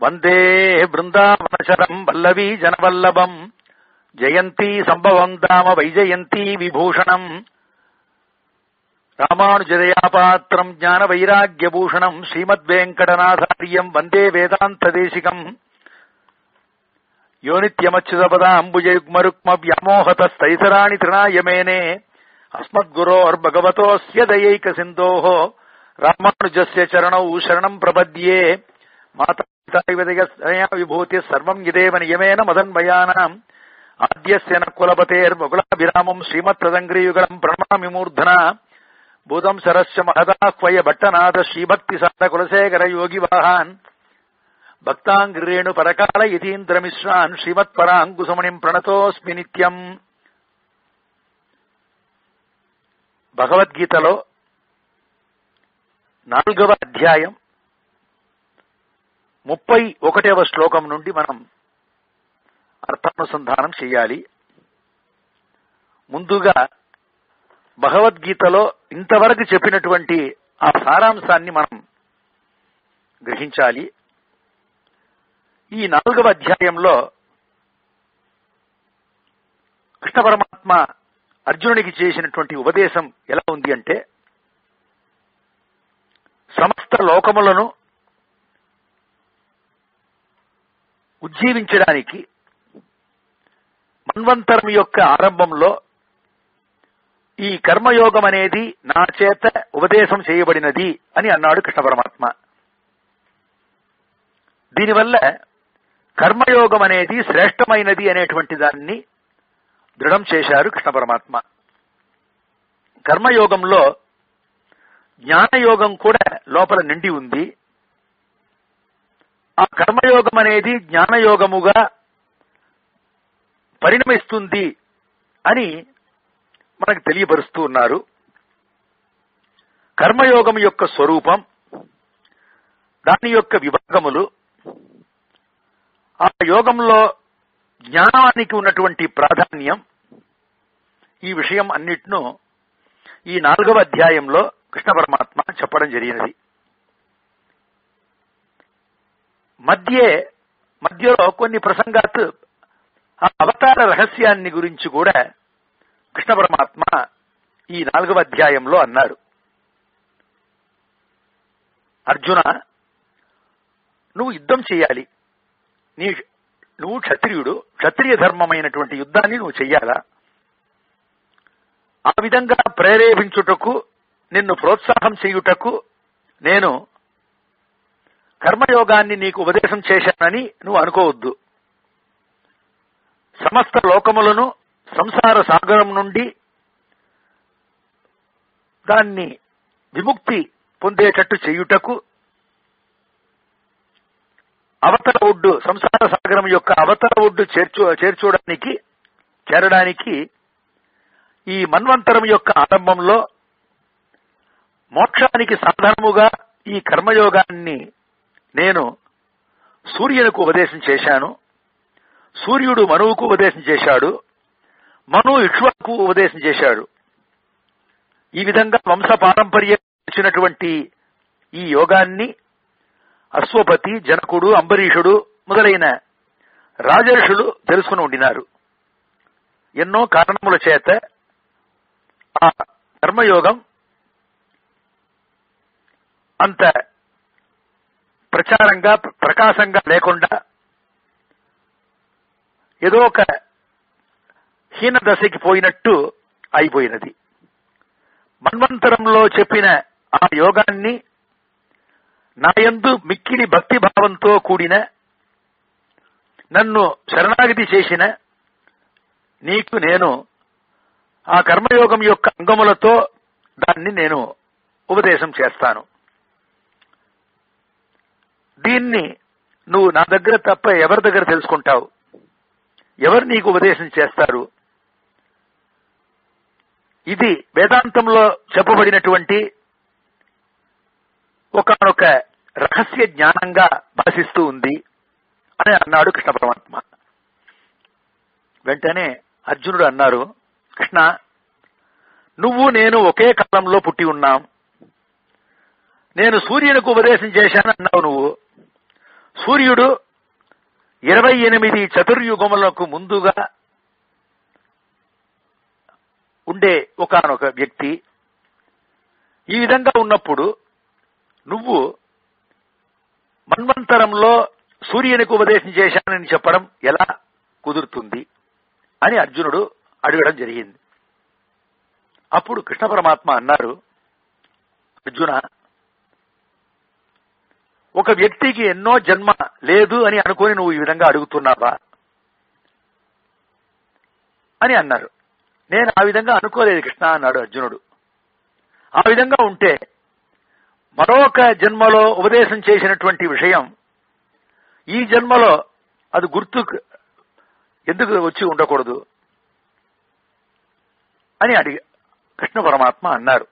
వందే బృందావనచరం వల్లవీ జనవల్లభం జయంతి సంభవం దామ వైజయంతి విభూషణం రామానుజదయాపాత్రం జ్ఞాన వైరాగ్యభూషణం శ్రీమద్వేంకటనాథార్యం వందే వేదాంతదేశికం యోనిత్యమచ్యుతపదాంబుజయుగ్మరుక్మ వ్యామోహతస్తైతరాణి తృణాయమేనే అస్మద్గురోర్భగవతోస్య దయైక సింధోః రామానుజస్య చరణౌ శరణం ప్రపద్యే మాతావిదయ విభూతి సర్వం ఇదేవ నియమేన మదన్మయానాం ఆద్యస్య న కులపతేర్ముకులాభిరామం శ్రీమత్ప్రదంగ్రీయుగళం ప్రణమామి మూర్ధనా భూతం సరస్య మహదాహ్వయ భట్టనాథ శ్రీభక్తి సార కులశేఖర యోగి వాహాన్ భక్తాంగ్రేణు పరకాల యతీంద్రమిశ్రాన్ శ్రీమత్పరాంకుశమణిం ప్రణతోస్మి నిత్యం భగవద్గీతలో నాలుగవ అధ్యాయం ముప్పై ఒకటవ శ్లోకం నుండి మనం అర్థానుసంధానం చేయాలి ముందుగా భగవద్గీతలో ఇంతవరకు చెప్పినటువంటి ఆ సారాంశాన్ని మనం గ్రహించాలి ఈ నాలుగవ అధ్యాయంలో కృష్ణ పరమాత్మ అర్జునుడికి చేసినటువంటి ఉపదేశం ఎలా ఉంది అంటే సమస్త లోకములను ఉజ్జీవించడానికి మన్వంతరం యొక్క ఆరంభంలో ఈ కర్మయోగం అనేది నా చేత ఉపదేశం చేయబడినది అని అన్నాడు కృష్ణ పరమాత్మ దీనివల్ల కర్మయోగం అనేది శ్రేష్టమైనది అనేటువంటి దాన్ని దృఢం చేశారు కృష్ణ పరమాత్మ కర్మయోగంలో జ్ఞానయోగం కూడా లోపల నిండి ఉంది ఆ కర్మయోగం అనేది జ్ఞానయోగముగా పరిణమిస్తుంది అని మనకు తెలియపరుస్తూ ఉన్నారు కర్మయోగం యొక్క స్వరూపం దాని యొక్క విభాగములు ఆ యోగంలో జ్ఞానానికి ఉన్నటువంటి ప్రాధాన్యం ఈ విషయం అన్నిటిను ఈ నాలుగవ అధ్యాయంలో కృష్ణ పరమాత్మ చెప్పడం జరిగినది మధ్యే మధ్యలో కొన్ని ప్రసంగాత్ ఆ అవతార రహస్యాన్ని గురించి కూడా కృష్ణ పరమాత్మ ఈ నాలుగవ అధ్యాయంలో అన్నారు అర్జున నువ్వు యుద్ధం చేయాలి నీ నువ్వు క్షత్రియుడు క్షత్రియ ధర్మమైనటువంటి యుద్ధాన్ని నువ్వు చెయ్యాలా ఆ విధంగా ప్రేరేపించుటకు నిన్ను ప్రోత్సాహం చేయుటకు నేను కర్మయోగాన్ని నీకు ఉపదేశం చేశానని నువ్వు అనుకోవద్దు సమస్త లోకములను సంసార సాగరం నుండి దాన్ని విముక్తి పొందేటట్టు చేయుటకు అవతల ఒడ్డు సంసార సాగరం యొక్క అవతల ఒడ్డు చేర్చు చేర్చోడానికి చేరడానికి ఈ మన్వంతరం యొక్క ఆరంభంలో మోక్షానికి సాధనముగా ఈ కర్మయోగాన్ని నేను సూర్యునికి ఉపదేశం చేశాను సూర్యుడు మనువుకు ఉపదేశం చేశాడు మను ఇక్ష్వాకు ఉపదేశం చేశాడు ఈ విధంగా వంశ పారంపర్యం వచ్చినటువంటి ఈ యోగాన్ని అశ్వపతి జనకుడు అంబరీషుడు మొదలైన రాజర్షులు తెలుసుకుని ఉండినారు ఎన్నో కారణముల చేత ఆ కర్మయోగం అంత ప్రచారంగా ప్రకాశంగా లేకుండా ఏదో ఒక హీన దశకి పోయినట్టు అయిపోయినది మన్వంతరంలో చెప్పిన ఆ యోగాన్ని నాయందు మిక్కిలి భక్తి భావంతో కూడిన నన్ను శరణాగతి చేసిన నీకు నేను ఆ కర్మయోగం యొక్క అంగములతో దాన్ని నేను ఉపదేశం చేస్తాను దీన్ని నువ్వు నా దగ్గర తప్ప ఎవరి దగ్గర తెలుసుకుంటావు ఎవరు నీకు ఉపదేశం చేస్తారు ఇది వేదాంతంలో చెప్పబడినటువంటి ఒకనొక రహస్య జ్ఞానంగా భాషిస్తూ ఉంది అని అన్నాడు కృష్ణ పరమాత్మ వెంటనే అర్జునుడు అన్నారు కృష్ణ నువ్వు నేను ఒకే కాలంలో పుట్టి ఉన్నాం నేను సూర్యునికి ఉపదేశం చేశాను అన్నావు నువ్వు సూర్యుడు ఇరవై ఎనిమిది చతుర్యుగములకు ముందుగా ఉండే ఒకనొక వ్యక్తి ఈ విధంగా ఉన్నప్పుడు నువ్వు మన్వంతరంలో సూర్యునికి ఉపదేశం చేశానని చెప్పడం ఎలా కుదురుతుంది అని అర్జునుడు అడగడం జరిగింది అప్పుడు కృష్ణ పరమాత్మ అన్నారు అర్జున ఒక వ్యక్తికి ఎన్నో జన్మ లేదు అని అనుకొని నువ్వు ఈ విధంగా అడుగుతున్నావా అని అన్నారు నేను ఆ విధంగా అనుకోలేదు కృష్ణ అన్నాడు అర్జునుడు ఆ విధంగా ఉంటే మరొక జన్మలో ఉపదేశం చేసినటువంటి విషయం ఈ జన్మలో అది గుర్తు ఎందుకు వచ్చి ఉండకూడదు అని అడిగి కృష్ణ పరమాత్మ అన్నారు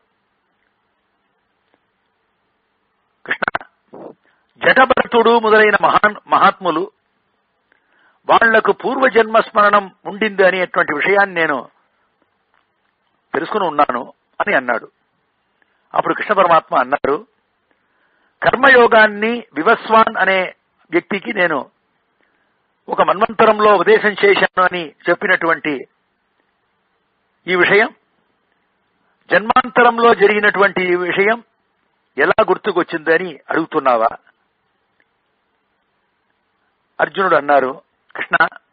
కృష్ణ జటభరతుడు మొదలైన మహాన్ మహాత్ములు వాళ్లకు పూర్వజన్మ స్మరణం ఉండింది అనేటువంటి విషయాన్ని నేను తెలుసుకుని ఉన్నాను అని అన్నాడు అప్పుడు కృష్ణ పరమాత్మ అన్నారు కర్మయోగాన్ని వివస్వాన్ అనే వ్యక్తికి నేను ఒక మన్వంతరంలో ఉపదేశం చేశాను అని చెప్పినటువంటి ఈ విషయం జన్మాంతరంలో జరిగినటువంటి ఈ విషయం ఎలా గుర్తుకొచ్చిందని అడుగుతున్నావా అర్జునుడు అన్నారు కృష్ణ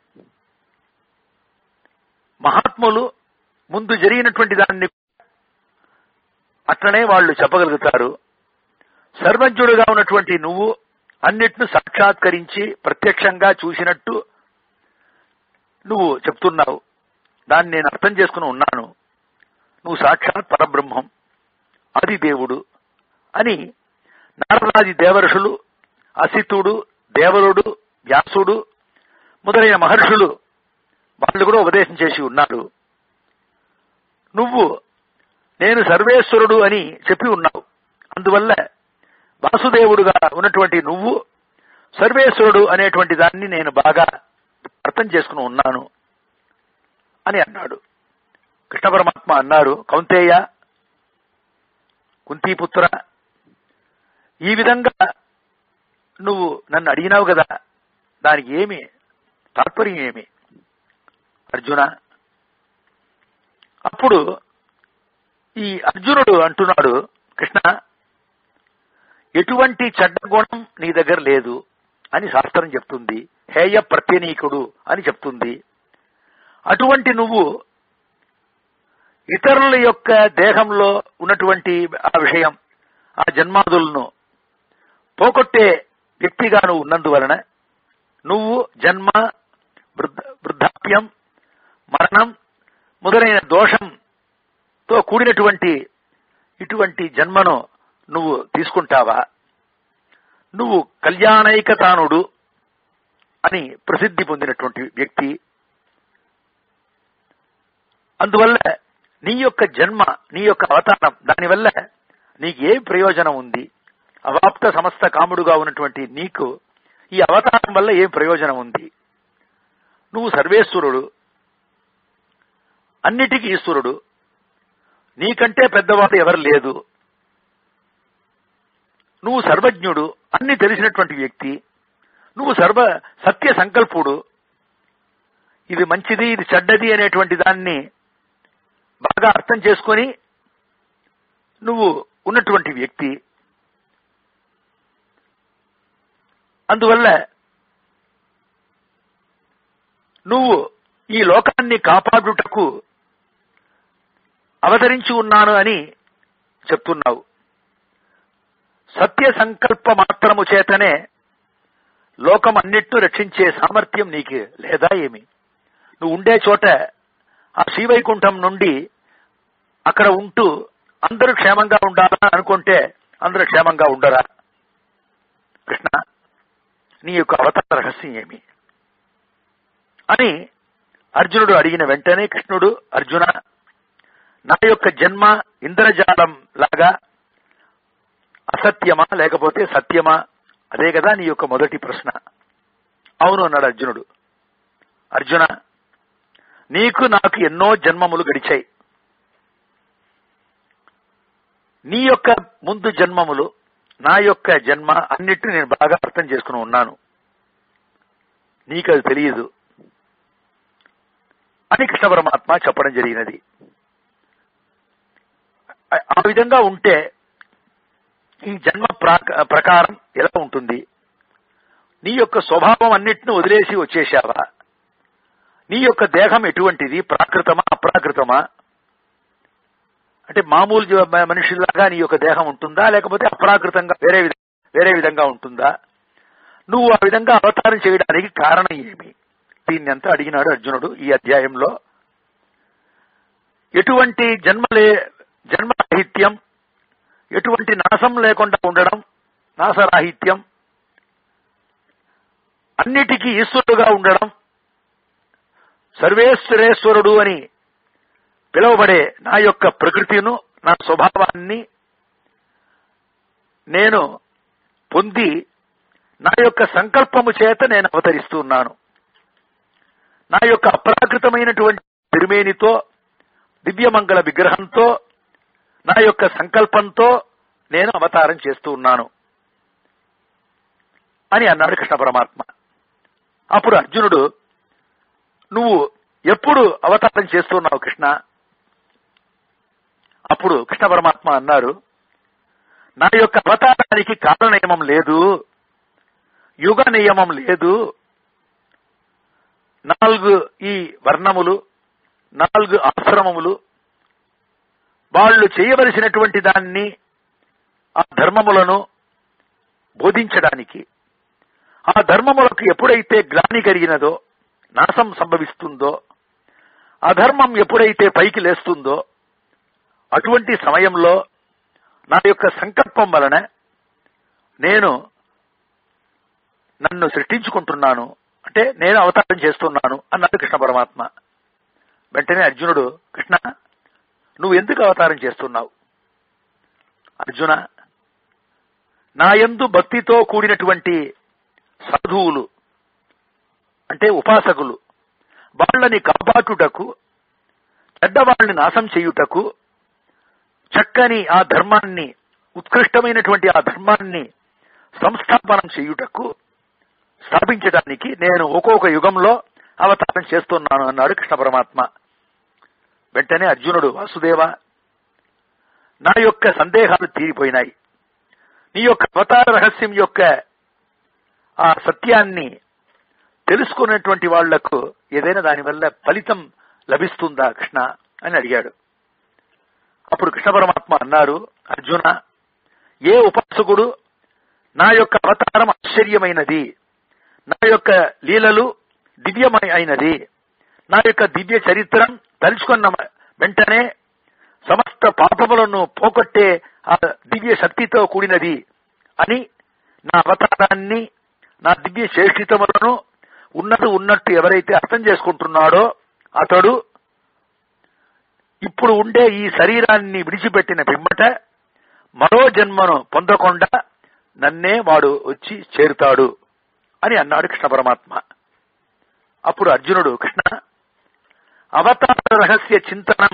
మహాత్ములు ముందు జరిగినటువంటి దాన్ని అట్లనే వాళ్ళు చెప్పగలుగుతారు సర్వజ్ఞుడుగా ఉన్నటువంటి నువ్వు అన్నిటిని సాక్షాత్కరించి ప్రత్యక్షంగా చూసినట్టు నువ్వు చెప్తున్నావు దాన్ని నేను అర్థం చేసుకుని ఉన్నాను నువ్వు సాక్షాత్ పరబ్రహ్మం అది దేవుడు అని నారదాది దేవరుషులు అసితుడు దేవరుడు వ్యాసుడు మొదలైన మహర్షులు వాళ్ళు కూడా ఉపదేశం చేసి ఉన్నారు నువ్వు నేను సర్వేశ్వరుడు అని చెప్పి ఉన్నావు అందువల్ల వాసుదేవుడుగా ఉన్నటువంటి నువ్వు సర్వేశ్వరుడు అనేటువంటి దాన్ని నేను బాగా అర్థం చేసుకుని ఉన్నాను అని అన్నాడు కృష్ణ పరమాత్మ అన్నారు కౌంతేయ కుంతీపుత్ర ఈ విధంగా నువ్వు నన్ను అడిగినావు కదా దానికి ఏమి తాత్పర్యం ఏమి అర్జున అప్పుడు ఈ అర్జునుడు అంటున్నాడు కృష్ణ ఎటువంటి చెడ్డ గుణం నీ దగ్గర లేదు అని శాస్త్రం చెప్తుంది హేయ ప్రత్యనీకుడు అని చెప్తుంది అటువంటి నువ్వు ఇతరుల యొక్క దేహంలో ఉన్నటువంటి ఆ విషయం ఆ జన్మాదులను పోగొట్టే వ్యక్తిగా నువ్వు ఉన్నందువలన నువ్వు జన్మ వృద్ధ వృద్ధాప్యం మరణం మొదలైన దోషంతో కూడినటువంటి ఇటువంటి జన్మను నువ్వు తీసుకుంటావా నువ్వు కళ్యాణైకతానుడు అని ప్రసిద్ధి పొందినటువంటి వ్యక్తి అందువల్ల నీ యొక్క జన్మ నీ యొక్క అవతారం దానివల్ల నీకు ఏ ప్రయోజనం ఉంది అవాప్త సమస్త కాముడుగా ఉన్నటువంటి నీకు ఈ అవతారం వల్ల ఏం ప్రయోజనం ఉంది నువ్వు సర్వేశ్వరుడు అన్నిటికీ ఈశ్వరుడు నీకంటే పెద్దవాడు ఎవరు లేదు నువ్వు సర్వజ్ఞుడు అన్ని తెలిసినటువంటి వ్యక్తి నువ్వు సర్వ సత్య సంకల్పుడు ఇది మంచిది ఇది చెడ్డది అనేటువంటి దాన్ని బాగా అర్థం చేసుకొని నువ్వు ఉన్నటువంటి వ్యక్తి అందువల్ల నువ్వు ఈ లోకాన్ని కాపాడుటకు అవతరించి ఉన్నాను అని చెప్తున్నావు సత్య సంకల్ప మాత్రము చేతనే లోకం అన్నిట్ను రక్షించే సామర్థ్యం నీకు లేదా ఏమి నువ్వు ఉండే చోట ఆ శ్రీవైకుంఠం నుండి అక్కడ ఉంటూ అందరూ క్షేమంగా ఉండాలని అనుకుంటే అందరూ క్షేమంగా ఉండరా కృష్ణ నీ యొక్క అవతార రహస్యం ఏమి అని అర్జునుడు అడిగిన వెంటనే కృష్ణుడు అర్జున నా యొక్క జన్మ ఇంద్రజాలం లాగా అసత్యమా లేకపోతే సత్యమా అదే కదా నీ యొక్క మొదటి ప్రశ్న అవును అన్నాడు అర్జునుడు అర్జున నీకు నాకు ఎన్నో జన్మములు గడిచాయి నీ యొక్క ముందు జన్మములు నా యొక్క జన్మ అన్నిటిని నేను బాగా అర్థం చేసుకుని ఉన్నాను నీకు అది తెలియదు అని కృష్ణ పరమాత్మ చెప్పడం జరిగినది ఆ- ఆ విధంగా ఉంటే ఈ జన్మ ప్రాక- ప్రకారం ఎలా ఉంటుంది నీ యొక్క స్వభావం అన్నిటిని వదిలేసి వచ్చేశావా నీ యొక్క దేహం ఎటువంటిది ప్రాకృతమా అప్రాకృతమా అంటే మామూలు జీ- మ- మనిషిలాగా నీ యొక్క దేహం ఉంటుందా లేకపోతే అప్రాకృతంగా వేరే విధ- వేరే విధంగా ఉంటుందా నువ్వు ఆ విధంగా అవతారం చేయడానికి కారణం ఏమి దీన్ని అంతా అడిగినాడు అర్జునుడు ఈ అధ్యాయంలో ఎటువంటి జన్మలే జన్మరాహిత్యం ఎటువంటి నాశం లేకుండా ఉండడం నాశరాహిత్యం అన్నిటికీ ఈశ్వరుడుగా ఉండడం సర్వేశ్వరేశ్వరుడు అని పిలువబడే నా యొక్క ప్రకృతిను నా స్వభావాన్ని నేను పొంది నా యొక్క సంకల్పము చేత నేను అవతరిస్తున్నాను నా యొక్క అప్రాకృతమైనటువంటి తిరుమేనితో దివ్యమంగళ విగ్రహంతో నా యొక్క సంకల్పంతో నేను అవతారం చేస్తూ ఉన్నాను అని అన్నాడు కృష్ణ పరమాత్మ అప్పుడు అర్జునుడు నువ్వు ఎప్పుడు అవతారం చేస్తున్నావు కృష్ణ అప్పుడు కృష్ణ పరమాత్మ అన్నారు నా యొక్క అవతారానికి కాల నియమం లేదు యుగ నియమం లేదు నాలుగు ఈ వర్ణములు నాలుగు ఆశ్రమములు వాళ్ళు చేయవలసినటువంటి దాన్ని ఆ ధర్మములను బోధించడానికి ఆ ధర్మములకు ఎప్పుడైతే గ్లాని కలిగినదో నాశం సంభవిస్తుందో అధర్మం ఎప్పుడైతే పైకి లేస్తుందో అటువంటి సమయంలో నా యొక్క సంకల్పం వలన నేను నన్ను సృష్టించుకుంటున్నాను అంటే నేను అవతారం చేస్తున్నాను అన్నాడు కృష్ణ పరమాత్మ వెంటనే అర్జునుడు కృష్ణ నువ్వు ఎందుకు అవతారం చేస్తున్నావు అర్జున నా యందు భక్తితో కూడినటువంటి సాధువులు అంటే ఉపాసకులు వాళ్ళని కాపాటుటకు చెడ్డవాళ్ళని నాశం చేయుటకు చక్కని ఆ ధర్మాన్ని ఉత్కృష్టమైనటువంటి ఆ ధర్మాన్ని సంస్థాపనం చేయుటకు స్థాపించడానికి నేను ఒక్కొక్క యుగంలో అవతారం చేస్తున్నాను అన్నాడు కృష్ణ పరమాత్మ వెంటనే అర్జునుడు వాసుదేవ నా యొక్క సందేహాలు తీరిపోయినాయి నీ యొక్క అవతార రహస్యం యొక్క ఆ సత్యాన్ని తెలుసుకున్నటువంటి వాళ్లకు ఏదైనా దానివల్ల ఫలితం లభిస్తుందా కృష్ణ అని అడిగాడు అప్పుడు కృష్ణ పరమాత్మ అన్నారు అర్జున ఏ ఉపాసకుడు నా యొక్క అవతారం ఆశ్చర్యమైనది నా యొక్క లీలలు దివ్యమై అయినది నా యొక్క దివ్య చరిత్రం తలుచుకున్న వెంటనే సమస్త పాపములను పోగొట్టే ఆ దివ్య శక్తితో కూడినది అని నా అవతారాన్ని నా దివ్య శ్రేష్ఠితములను ఉన్నట్టు ఉన్నట్టు ఎవరైతే అర్థం చేసుకుంటున్నాడో అతడు ఇప్పుడు ఉండే ఈ శరీరాన్ని విడిచిపెట్టిన పిమ్మట మరో జన్మను పొందకుండా నన్నే వాడు వచ్చి చేరుతాడు అని అన్నాడు కృష్ణ పరమాత్మ అప్పుడు అర్జునుడు కృష్ణ అవతార రహస్య చింతనం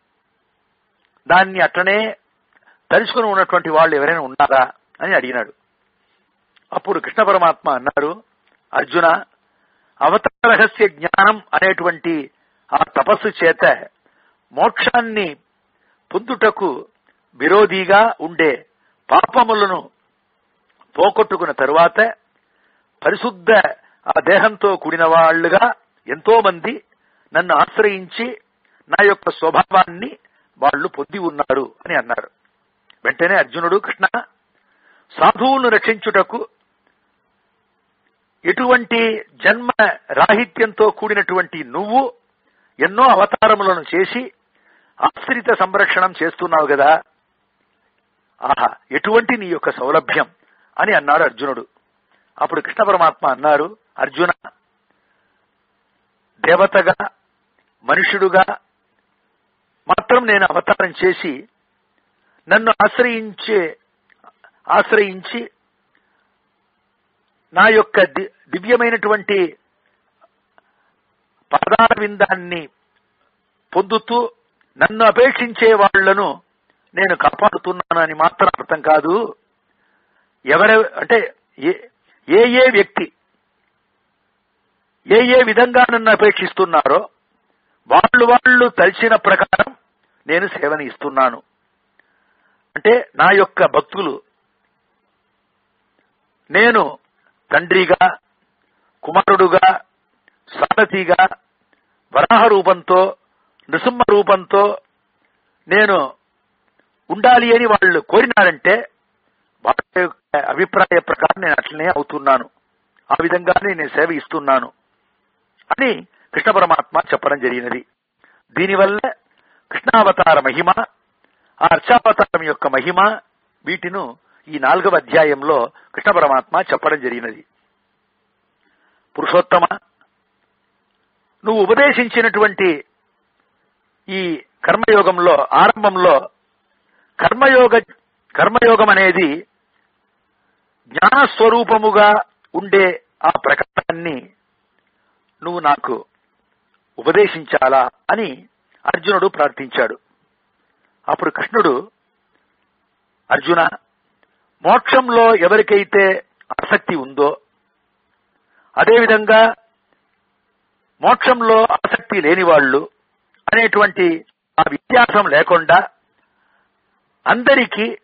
దాన్ని అట్లనే తలుచుకుని ఉన్నటువంటి వాళ్ళు ఎవరైనా ఉన్నారా అని అడిగినాడు అప్పుడు కృష్ణ పరమాత్మ అన్నారు అర్జున అవతార రహస్య జ్ఞానం అనేటువంటి ఆ తపస్సు చేత మోక్షాన్ని పొందుటకు విరోధిగా ఉండే పాపములను పోగొట్టుకున్న తరువాత పరిశుద్ధ ఆ దేహంతో కూడిన వాళ్ళుగా ఎంతో మంది నన్ను ఆశ్రయించి నా యొక్క స్వభావాన్ని వాళ్ళు పొంది ఉన్నారు అని అన్నారు వెంటనే అర్జునుడు కృష్ణ సాధువులను రక్షించుటకు ఎటువంటి జన్మ రాహిత్యంతో కూడినటువంటి నువ్వు ఎన్నో అవతారములను చేసి ఆశ్రిత సంరక్షణం చేస్తున్నావు కదా ఆహా ఎటువంటి నీ యొక్క సౌలభ్యం అని అన్నాడు అర్జునుడు అప్పుడు కృష్ణ పరమాత్మ అన్నారు అర్జున దేవతగా మనుషుడుగా మాత్రం నేను అవతారం చేసి నన్ను ఆశ్రయించే ఆశ్రయించి నా యొక్క ది- దివ్యమైనటువంటి పాదార విందాన్ని పొందుతూ నన్ను అపేక్షించే వాళ్లను నేను కాపాడుతున్నానని మాత్రం అర్థం కాదు ఎవరె అంటే ఏ ఏ ఏ వ్యక్తి ఏ ఏ విధంగా నన్ను అపేక్షిస్తున్నారో వాళ్ళు వాళ్ళు తలిచిన ప్రకారం నేను సేవని ఇస్తున్నాను అంటే నా యొక్క భక్తులు నేను తండ్రిగా కుమారుడుగా సారథిగా వరాహ రూపంతో నృసింహ రూపంతో నేను ఉండాలి అని వాళ్ళు కోరినారంటే వాళ్ళ యొక్క అభిప్రాయ ప్రకారం నేను అట్లనే అవుతున్నాను ఆ విధంగానే నేను సేవ ఇస్తున్నాను అని కృష్ణ పరమాత్మ చెప్పడం జరిగినది దీనివల్ల కృష్ణావతార మహిమ ఆ అర్చావతారం యొక్క మహిమ వీటిను ఈ నాలుగవ అధ్యాయంలో కృష్ణ పరమాత్మ చెప్పడం జరిగినది పురుషోత్తమ నువ్వు ఉపదేశించినటువంటి ఈ కర్మయోగంలో ఆరంభంలో కర్మయోగ కర్మయోగం అనేది జ్ఞానస్వరూపముగా ఉండే ఆ ప్రకారాన్ని నువ్వు నాకు ఉపదేశించాలా అని అర్జునుడు ప్రార్థించాడు అప్పుడు కృష్ణుడు అర్జున మోక్షంలో ఎవరికైతే ఆసక్తి ఉందో అదేవిధంగా మోక్షంలో ఆసక్తి లేని వాళ్ళు అనేటువంటి ఆ వ్యత్యాసం లేకుండా అందరికీ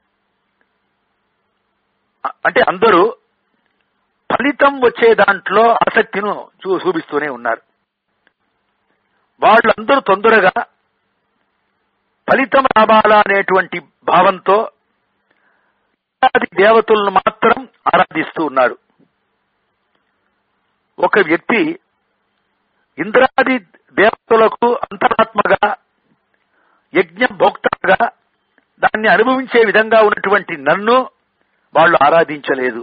అంటే అందరూ ఫలితం వచ్చే దాంట్లో ఆసక్తిను చూ చూపిస్తూనే ఉన్నారు వాళ్ళందరూ తొందరగా ఫలితం రావాలా అనేటువంటి భావంతో ఇంద్రాది దేవతలను మాత్రం ఆరాధిస్తూ ఉన్నారు ఒక వ్యక్తి ఇంద్రాది దేవతలకు అంతరాత్మగా యజ్ఞ భోక్తగా దాన్ని అనుభవించే విధంగా ఉన్నటువంటి నన్ను వాళ్ళు ఆరాధించలేదు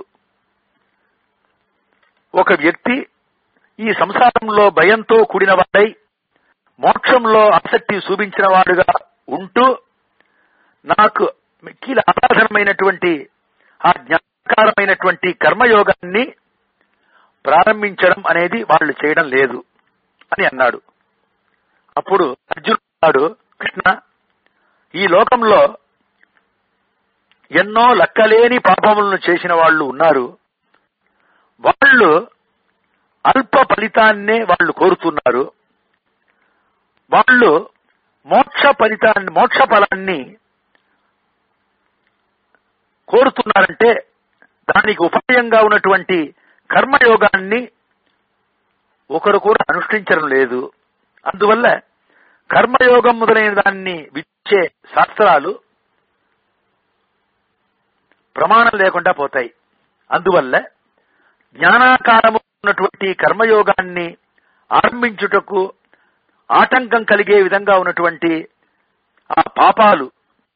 ఒక వ్యక్తి ఈ సంసారంలో భయంతో కూడిన వాడై మోక్షంలో ఆసక్తి చూపించిన వాడుగా ఉంటూ నాకు మిక్కిల ఆరాధనమైనటువంటి ఆ జ్ఞానకారమైనటువంటి కర్మయోగాన్ని ప్రారంభించడం అనేది వాళ్ళు చేయడం లేదు అని అన్నాడు అప్పుడు అర్జునుడు కృష్ణ ఈ లోకంలో ఎన్నో లక్కలేని పాపములను చేసిన వాళ్ళు ఉన్నారు వాళ్ళు అల్ప ఫలితాన్నే వాళ్ళు కోరుతున్నారు వాళ్ళు మోక్ష ఫలితాన్ని మోక్ష ఫలాన్ని కోరుతున్నారంటే దానికి ఉపాయంగా ఉన్నటువంటి కర్మయోగాన్ని ఒకరు కూడా అనుష్ఠించడం లేదు అందువల్ల కర్మయోగం మొదలైన దాన్ని విచ్చే శాస్త్రాలు ప్రమాణం లేకుండా పోతాయి అందువల్ల జ్ఞానాకారము ఉన్నటువంటి కర్మయోగాన్ని ఆరంభించుటకు ఆటంకం కలిగే విధంగా ఉన్నటువంటి ఆ పాపాలు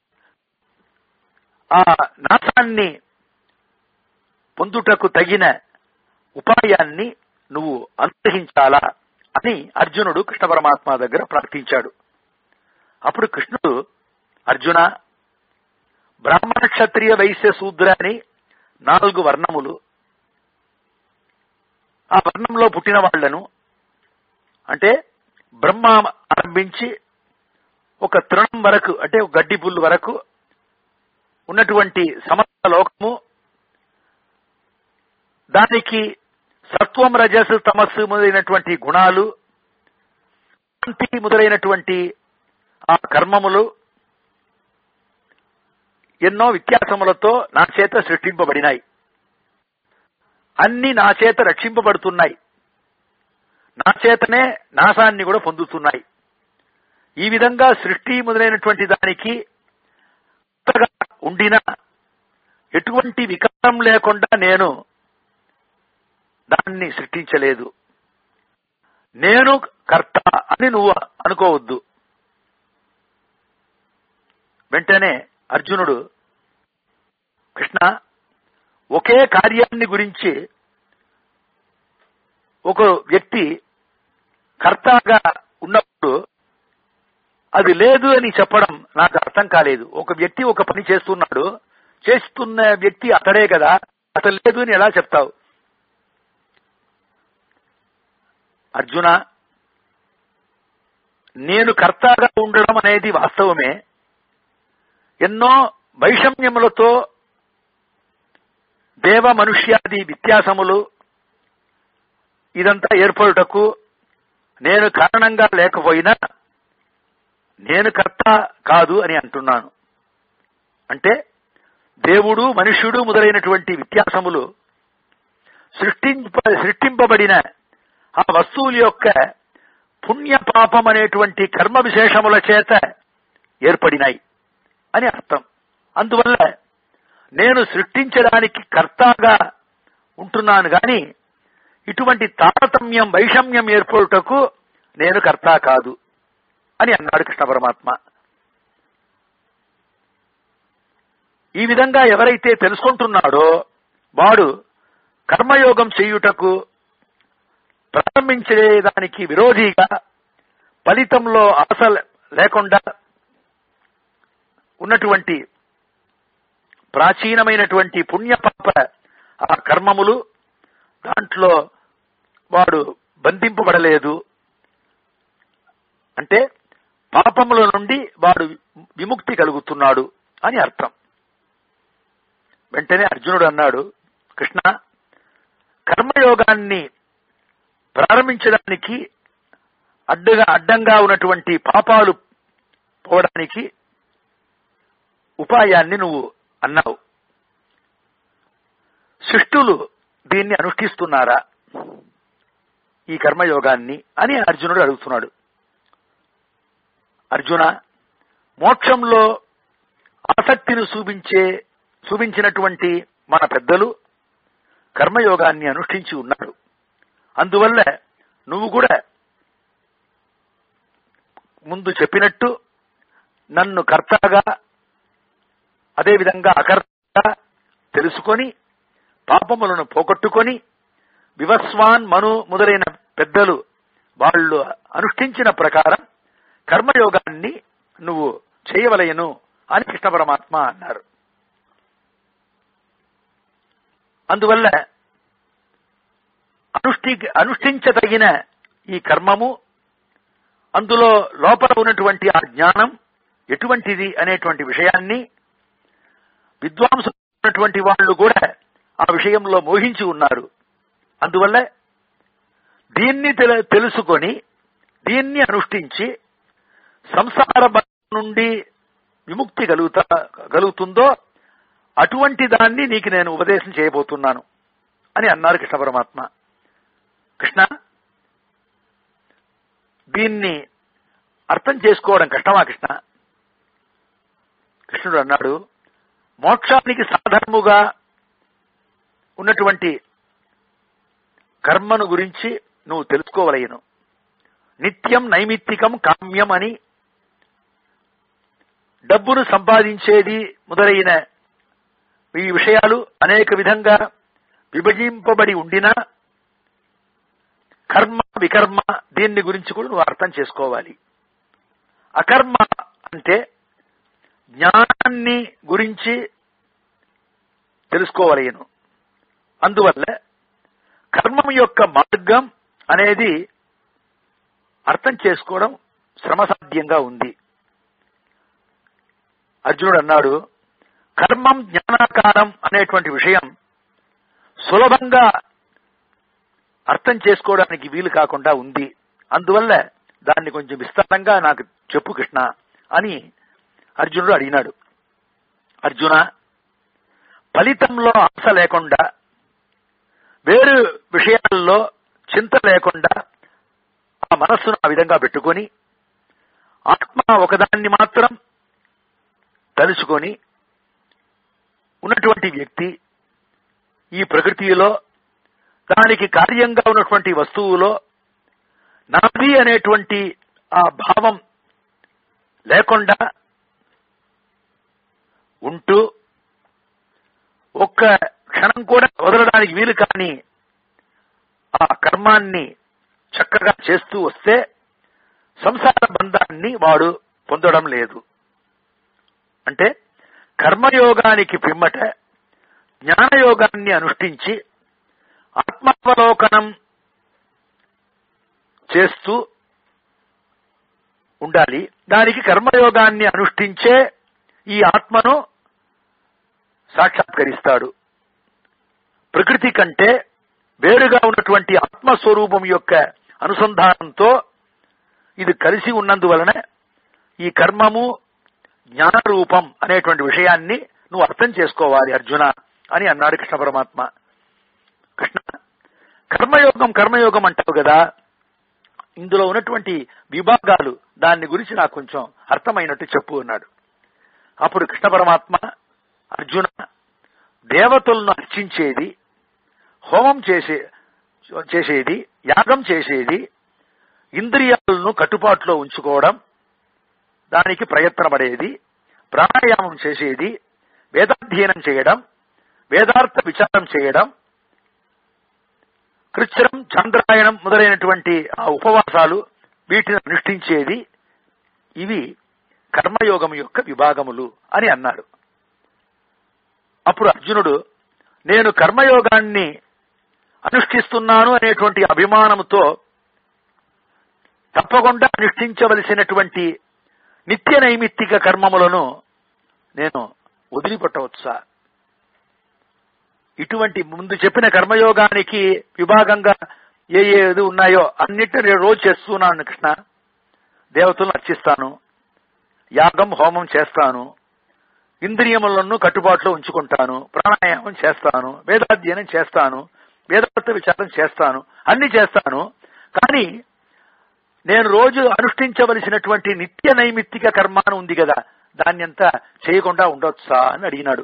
ఆ నాశాన్ని పొందుటకు తగిన ఉపాయాన్ని నువ్వు అనుగ్రహించాలా అని అర్జునుడు కృష్ణ పరమాత్మ దగ్గర ప్రార్థించాడు అప్పుడు కృష్ణుడు అర్జున బ్రాహ్మణ క్షత్రియ వైశ్య శూద్ర అని నాలుగు వర్ణములు ఆ వర్ణంలో పుట్టిన వాళ్లను అంటే బ్రహ్మ ఆరంభించి ఒక తృణం వరకు అంటే ఒక గడ్డి పుల్లు వరకు ఉన్నటువంటి సమస్త లోకము దానికి సత్వం రజస్ తమస్సు మొదలైనటువంటి గుణాలు శాంతి మొదలైనటువంటి ఆ కర్మములు ఎన్నో వ్యత్యాసములతో నా చేత సృష్టింపబడినాయి అన్ని నా చేత రక్షింపబడుతున్నాయి నా చేతనే నాశాన్ని కూడా పొందుతున్నాయి ఈ విధంగా సృష్టి మొదలైనటువంటి దానికి కొత్తగా ఉండిన ఎటువంటి వికారం లేకుండా నేను దాన్ని సృష్టించలేదు నేను కర్త అని నువ్వు అనుకోవద్దు వెంటనే అర్జునుడు కృష్ణ ఒకే కార్యాన్ని గురించి ఒక వ్యక్తి కర్తగా ఉన్నప్పుడు అది లేదు అని చెప్పడం నాకు అర్థం కాలేదు ఒక వ్యక్తి ఒక పని చేస్తున్నాడు చేస్తున్న వ్యక్తి అతడే కదా అతను లేదు అని ఎలా చెప్తావు అర్జున నేను కర్తగా ఉండడం అనేది వాస్తవమే ఎన్నో వైషమ్యములతో దేవ మనుష్యాది వ్యత్యాసములు ఇదంతా ఏర్పడుటకు నేను కారణంగా లేకపోయినా నేను కర్త కాదు అని అంటున్నాను అంటే దేవుడు మనుష్యుడు మొదలైనటువంటి వ్యత్యాసములు సృష్టింప సృష్టింపబడిన ఆ వస్తువుల యొక్క పుణ్య పాపం అనేటువంటి కర్మ విశేషముల చేత ఏర్పడినాయి అని అర్థం అందువల్ల నేను సృష్టించడానికి కర్తగా ఉంటున్నాను గాని ఇటువంటి తారతమ్యం వైషమ్యం ఏర్పడుటకు నేను కర్త కాదు అని అన్నాడు కృష్ణ పరమాత్మ ఈ విధంగా ఎవరైతే తెలుసుకుంటున్నాడో వాడు కర్మయోగం చేయుటకు ప్రారంభించేదానికి విరోధిగా ఫలితంలో ఆశ లేకుండా ఉన్నటువంటి ప్రాచీనమైనటువంటి పుణ్యపాప ఆ కర్మములు దాంట్లో వాడు బంధింపబడలేదు అంటే పాపముల నుండి వాడు విముక్తి కలుగుతున్నాడు అని అర్థం వెంటనే అర్జునుడు అన్నాడు కృష్ణ కర్మయోగాన్ని ప్రారంభించడానికి అడ్డుగా అడ్డంగా ఉన్నటువంటి పాపాలు పోవడానికి ఉపాయాన్ని నువ్వు అన్నావు శిష్టులు దీన్ని అనుష్ఠిస్తున్నారా ఈ కర్మయోగాన్ని అని అర్జునుడు అడుగుతున్నాడు అర్జున మోక్షంలో ఆసక్తిని చూపించే చూపించినటువంటి మన పెద్దలు కర్మయోగాన్ని అనుష్ఠించి ఉన్నారు అందువల్ల నువ్వు కూడా ముందు చెప్పినట్టు నన్ను కర్తగా అదేవిధంగా అకర్తగా తెలుసుకొని పాపములను పోగొట్టుకొని వివస్వాన్ మను మొదలైన పెద్దలు వాళ్ళు అనుష్ఠించిన ప్రకారం కర్మయోగాన్ని నువ్వు చేయవలయను అని కృష్ణ పరమాత్మ అన్నారు అందువల్ల అనుష్ఠి అనుష్ఠించదగిన ఈ కర్మము అందులో లోపల ఉన్నటువంటి ఆ జ్ఞానం ఎటువంటిది అనేటువంటి విషయాన్ని విద్వాంసున్నటువంటి వాళ్ళు కూడా ఆ విషయంలో మోహించి ఉన్నారు అందువల్ల దీన్ని తెల- తెలుసుకొని దీన్ని అనుష్ఠించి సంసార బంధం నుండి విముక్తి కలుగుతా కలుగుతుందో అటువంటి దాన్ని నీకు నేను ఉపదేశం చేయబోతున్నాను అని అన్నారు కృష్ణ పరమాత్మ కృష్ణ దీన్ని అర్థం చేసుకోవడం కష్టమా కృష్ణ కృష్ణుడు అన్నాడు మోక్షానికి సాధనముగా ఉన్నటువంటి కర్మను గురించి నువ్వు తెలుసుకోవలయను నిత్యం నైమిత్తికం కామ్యం అని డబ్బును సంపాదించేది మొదలైన ఈ విషయాలు అనేక విధంగా విభజింపబడి ఉండినా కర్మ వికర్మ దీన్ని గురించి కూడా నువ్వు అర్థం చేసుకోవాలి అకర్మ అంటే జ్ఞానాన్ని గురించి తెలుసుకోవలేను అందువల్ల కర్మం యొక్క మార్గం అనేది అర్థం చేసుకోవడం శ్రమసాధ్యంగా ఉంది అర్జునుడు అన్నాడు కర్మం జ్ఞానాకారం అనేటువంటి విషయం సులభంగా అర్థం చేసుకోవడానికి వీలు కాకుండా ఉంది అందువల్ల దాన్ని కొంచెం విస్తారంగా నాకు చెప్పు కృష్ణ అని అర్జునుడు అడిగినాడు అర్జున ఫలితంలో ఆశ లేకుండా వేరు విషయాల్లో చింత లేకుండా ఆ మనస్సును ఆ విధంగా పెట్టుకొని ఆత్మ ఒకదాన్ని మాత్రం తలుచుకొని ఉన్నటువంటి వ్యక్తి ఈ ప్రకృతిలో దానికి కార్యంగా ఉన్నటువంటి వస్తువులో నాది అనేటువంటి ఆ భావం లేకుండా ఉంటూ ఒక్క క్షణం కూడా వదలడానికి వీలు కాని ఆ కర్మాన్ని చక్కగా చేస్తూ వస్తే సంసార బంధాన్ని వాడు పొందడం లేదు అంటే కర్మయోగానికి పిమ్మట జ్ఞానయోగాన్ని అనుష్ఠించి ఆత్మావలోకనం చేస్తూ ఉండాలి దానికి కర్మయోగాన్ని అనుష్ఠించే ఈ ఆత్మను సాక్షాత్కరిస్తాడు ప్రకృతి కంటే వేరుగా ఉన్నటువంటి ఆత్మస్వరూపం యొక్క అనుసంధానంతో ఇది కలిసి ఉన్నందువలన ఈ కర్మము జ్ఞాన రూపం అనేటువంటి విషయాన్ని నువ్వు అర్థం చేసుకోవాలి అర్జున అని అన్నాడు కృష్ణ పరమాత్మ కృష్ణ కర్మయోగం కర్మయోగం అంటావు కదా ఇందులో ఉన్నటువంటి విభాగాలు దాని గురించి నాకు కొంచెం అర్థమైనట్టు చెప్పు అన్నాడు అప్పుడు కృష్ణ పరమాత్మ అర్జున దేవతలను అర్చించేది హోమం చేసే చేసేది యాగం చేసేది ఇంద్రియాలను కట్టుబాటులో ఉంచుకోవడం దానికి ప్రయత్నపడేది ప్రాణాయామం చేసేది వేదాధ్యయనం చేయడం వేదార్థ విచారం చేయడం కృత్రం చంద్రాయణం మొదలైనటువంటి ఆ ఉపవాసాలు వీటిని అనుష్ఠించేది ఇవి కర్మయోగం యొక్క విభాగములు అని అన్నాడు అప్పుడు అర్జునుడు నేను కర్మయోగాన్ని అనుష్ఠిస్తున్నాను అనేటువంటి అభిమానముతో తప్పకుండా అనుష్ఠించవలసినటువంటి నిత్య నైమిత్తిక కర్మములను నేను వదిలిపెట్టవచ్చా ఇటువంటి ముందు చెప్పిన కర్మయోగానికి విభాగంగా ఏ ఏది ఉన్నాయో అన్నిటిని నేను రోజు చేస్తున్నాను కృష్ణ దేవతలను అర్చిస్తాను యాగం హోమం చేస్తాను ఇంద్రియములను కట్టుబాటులో ఉంచుకుంటాను ప్రాణాయామం చేస్తాను వేదాధ్యయనం చేస్తాను వేదార్థ విచారం చేస్తాను అన్ని చేస్తాను కానీ నేను రోజు అనుష్ఠించవలసినటువంటి నిత్య నైమిత్తిక కర్మాను ఉంది కదా దాన్ని అంతా చేయకుండా ఉండొచ్చా అని అడిగినాడు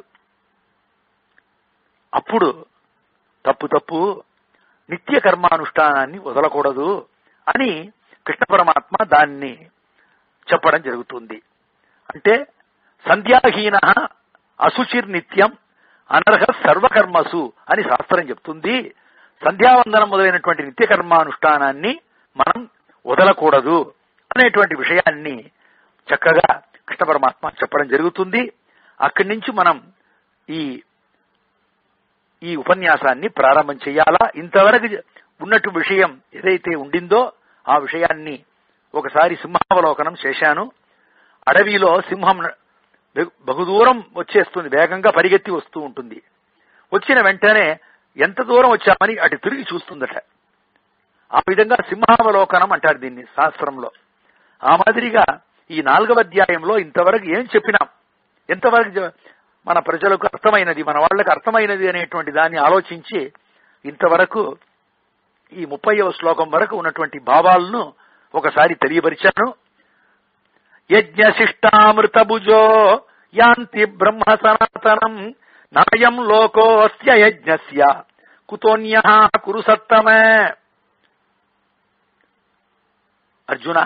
అప్పుడు తప్పు తప్పు నిత్య కర్మానుష్ఠానాన్ని వదలకూడదు అని కృష్ణ పరమాత్మ దాన్ని చెప్పడం జరుగుతుంది అంటే సంధ్యాహీన అశుచిర్ నిత్యం అనర్హ సర్వకర్మసు అని శాస్త్రం చెప్తుంది సంధ్యావందనం మొదలైనటువంటి నిత్య కర్మానుష్ఠానాన్ని మనం వదలకూడదు అనేటువంటి విషయాన్ని చక్కగా కృష్ణ పరమాత్మ చెప్పడం జరుగుతుంది అక్కడి నుంచి మనం ఈ ఈ ఉపన్యాసాన్ని ప్రారంభం చేయాలా ఇంతవరకు ఉన్నట్టు విషయం ఏదైతే ఉండిందో ఆ విషయాన్ని ఒకసారి సింహావలోకనం చేశాను అడవిలో సింహం బహుదూరం వచ్చేస్తుంది వేగంగా పరిగెత్తి వస్తూ ఉంటుంది వచ్చిన వెంటనే ఎంత దూరం వచ్చామని అటు తిరిగి చూస్తుందట ఆ విధంగా సింహావలోకనం అంటారు దీన్ని శాస్త్రంలో ఆ మాదిరిగా ఈ నాలుగవ అధ్యాయంలో ఇంతవరకు ఏం చెప్పినాం ఎంతవరకు మన ప్రజలకు అర్థమైనది మన వాళ్ళకి అర్థమైనది అనేటువంటి దాన్ని ఆలోచించి ఇంతవరకు ఈ ముప్పైవ శ్లోకం వరకు ఉన్నటువంటి భావాలను ఒకసారి తెలియపరిచాను యజ్ఞశిష్టామృతభుజో యాంతి బ్రహ్మ సనాతనం నాయం లోకోస్య యజ్ఞస్య కుతోన్య కురు సత్తమే అర్జున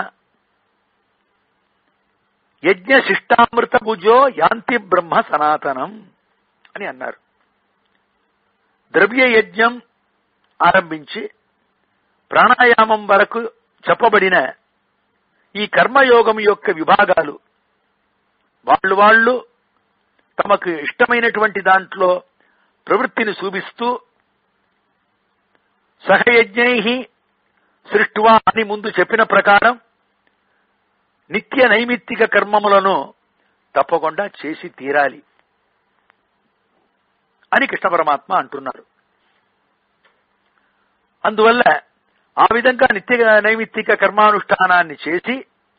యజ్ఞ శిష్టామృత భుజో యాంతి బ్రహ్మ సనాతనం అని అన్నారు ద్రవ్య యజ్ఞం ఆరంభించి ప్రాణాయామం వరకు చెప్పబడిన ఈ కర్మయోగం యొక్క విభాగాలు వాళ్ళు వాళ్ళు తమకు ఇష్టమైనటువంటి దాంట్లో ప్రవృత్తిని చూపిస్తూ సహయజ్ఞై సృష్టువా అని ముందు చెప్పిన ప్రకారం నిత్య నైమిత్తిక కర్మములను తప్పకుండా చేసి తీరాలి అని కృష్ణ పరమాత్మ అంటున్నారు అందువల్ల ఆ విధంగా నిత్య నైమిత్తిక కర్మానుష్ఠానాన్ని చేసి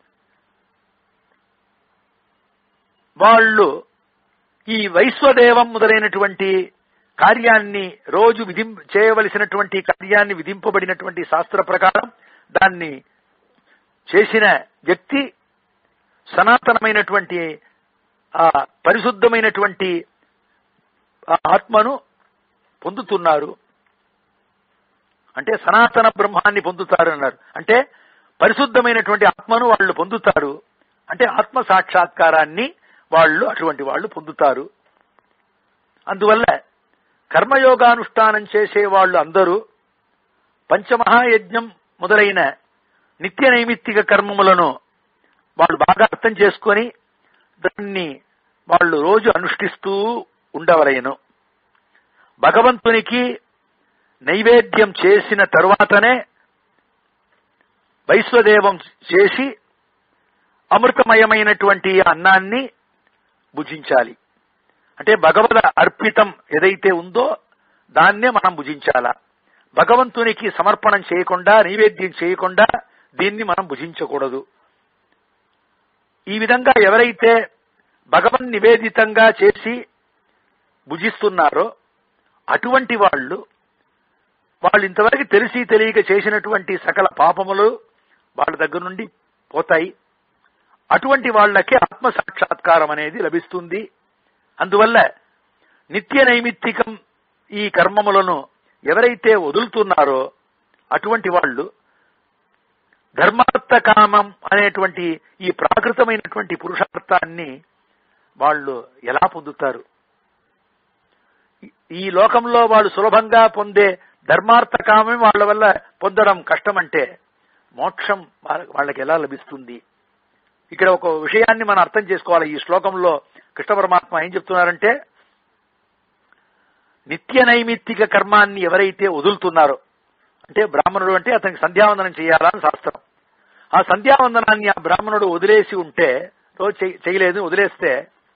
వాళ్ళు ఈ వైశ్వదేవం మొదలైనటువంటి కార్యాన్ని రోజు విధిం చేయవలసినటువంటి కార్యాన్ని విధింపబడినటువంటి శాస్త్ర ప్రకారం దాన్ని చేసిన వ్యక్తి సనాతనమైనటువంటి ఆ పరిశుద్ధమైనటువంటి ఆ ఆత్మను పొందుతున్నారు అంటే సనాతన బ్రహ్మాన్ని పొందుతారు అన్నారు అంటే పరిశుద్ధమైనటువంటి ఆత్మను వాళ్ళు పొందుతారు అంటే ఆత్మ సాక్షాత్కారాన్ని వాళ్ళు అటువంటి వాళ్ళు పొందుతారు అందువల్ల కర్మయోగానుష్ఠానం చేసే వాళ్ళు అందరూ పంచమహాయజ్ఞం మొదలైన నిత్య నైమిత్తిక కర్మములను వాళ్ళు బాగా అర్థం చేసుకొని దాన్ని వాళ్ళు రోజు అనుష్ఠిస్తూ ఉండవలయను భగవంతునికి నైవేద్యం చేసిన తరువాతనే వైశ్వదేవం చేసి అమృతమయమైనటువంటి అన్నాన్ని భుజించాలి అంటే భగవద అర్పితం ఏదైతే ఉందో దాన్నే మనం భుజించాలా భగవంతునికి సమర్పణం చేయకుండా నైవేద్యం చేయకుండా దీన్ని మనం భుజించకూడదు ఈ విధంగా ఎవరైతే భగవన్ నివేదితంగా చేసి భుజిస్తున్నారో అటువంటి వాళ్ళు వాళ్ళు ఇంతవరకు తెలిసి తెలియక చేసినటువంటి సకల పాపములు వాళ్ళ దగ్గర నుండి పోతాయి అటువంటి వాళ్ళకి ఆత్మ సాక్షాత్కారం అనేది లభిస్తుంది అందువల్ల నిత్య నైమిత్తికం ఈ కర్మములను ఎవరైతే వదులుతున్నారో అటువంటి వాళ్ళు ధర్మార్థ కామం అనేటువంటి ఈ ప్రాకృతమైనటువంటి పురుషార్థాన్ని వాళ్ళు ఎలా పొందుతారు ఈ- ఈ లోకంలో వాళ్ళు సులభంగా పొందే ధర్మార్థ కామం వాళ్ళ వల్ల పొందడం కష్టం అంటే మోక్షం వాళ్ళ- వాళ్ళకి ఎలా లభిస్తుంది ఇక్కడ ఒక విషయాన్ని మనం అర్థం చేసుకోవాలి ఈ శ్లోకంలో కృష్ణ పరమాత్మ ఏం చెప్తున్నారంటే నిత్య నైమిత్తిక కర్మాన్ని ఎవరైతే వదులుతున్నారో అంటే బ్రాహ్మణుడు అంటే అతనికి సంధ్యావందనం చేయాలని శాస్త్రం ఆ సంధ్యావందనాన్ని ఆ బ్రాహ్మణుడు వదిలేసి ఉంటే రోజు చేయ- చేయలేదు వదిలేస్తే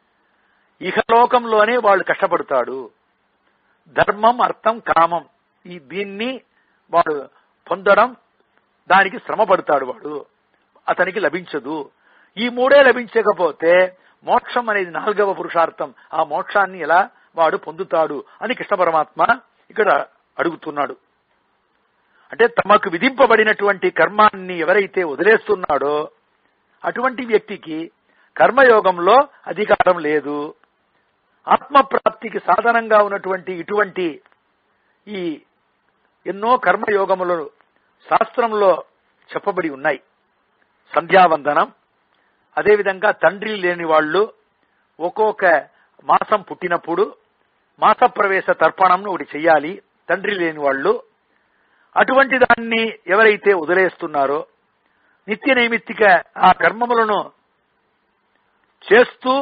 ఇహలోకంలోనే వాళ్ళు కష్టపడతాడు ధర్మం అర్థం కామం ఈ దీన్ని వాడు పొందడం దానికి శ్రమ పడతాడు వాడు అతనికి లభించదు ఈ మూడే లభించకపోతే మోక్షం అనేది నాలుగవ పురుషార్థం ఆ మోక్షాన్ని ఎలా వాడు పొందుతాడు అని కృష్ణ పరమాత్మ ఇక్కడ అడుగుతున్నాడు అంటే తమకు విధింపబడినటువంటి కర్మాన్ని ఎవరైతే వదిలేస్తున్నాడో అటువంటి వ్యక్తికి కర్మయోగంలో అధికారం లేదు ఆత్మప్రాప్తికి సాధనంగా ఉన్నటువంటి ఇటువంటి ఈ ఎన్నో కర్మయోగములు శాస్త్రంలో చెప్పబడి ఉన్నాయి సంధ్యావందనం అదేవిధంగా తండ్రి లేని వాళ్ళు ఒక్కొక్క మాసం పుట్టినప్పుడు మాస ప్రవేశ తర్పణంను ఒకటి చెయ్యాలి తండ్రి లేని వాళ్ళు అటువంటి దాన్ని ఎవరైతే వదిలేస్తున్నారో నిత్య నైమిత్తిక ఆ కర్మములను చేస్తూ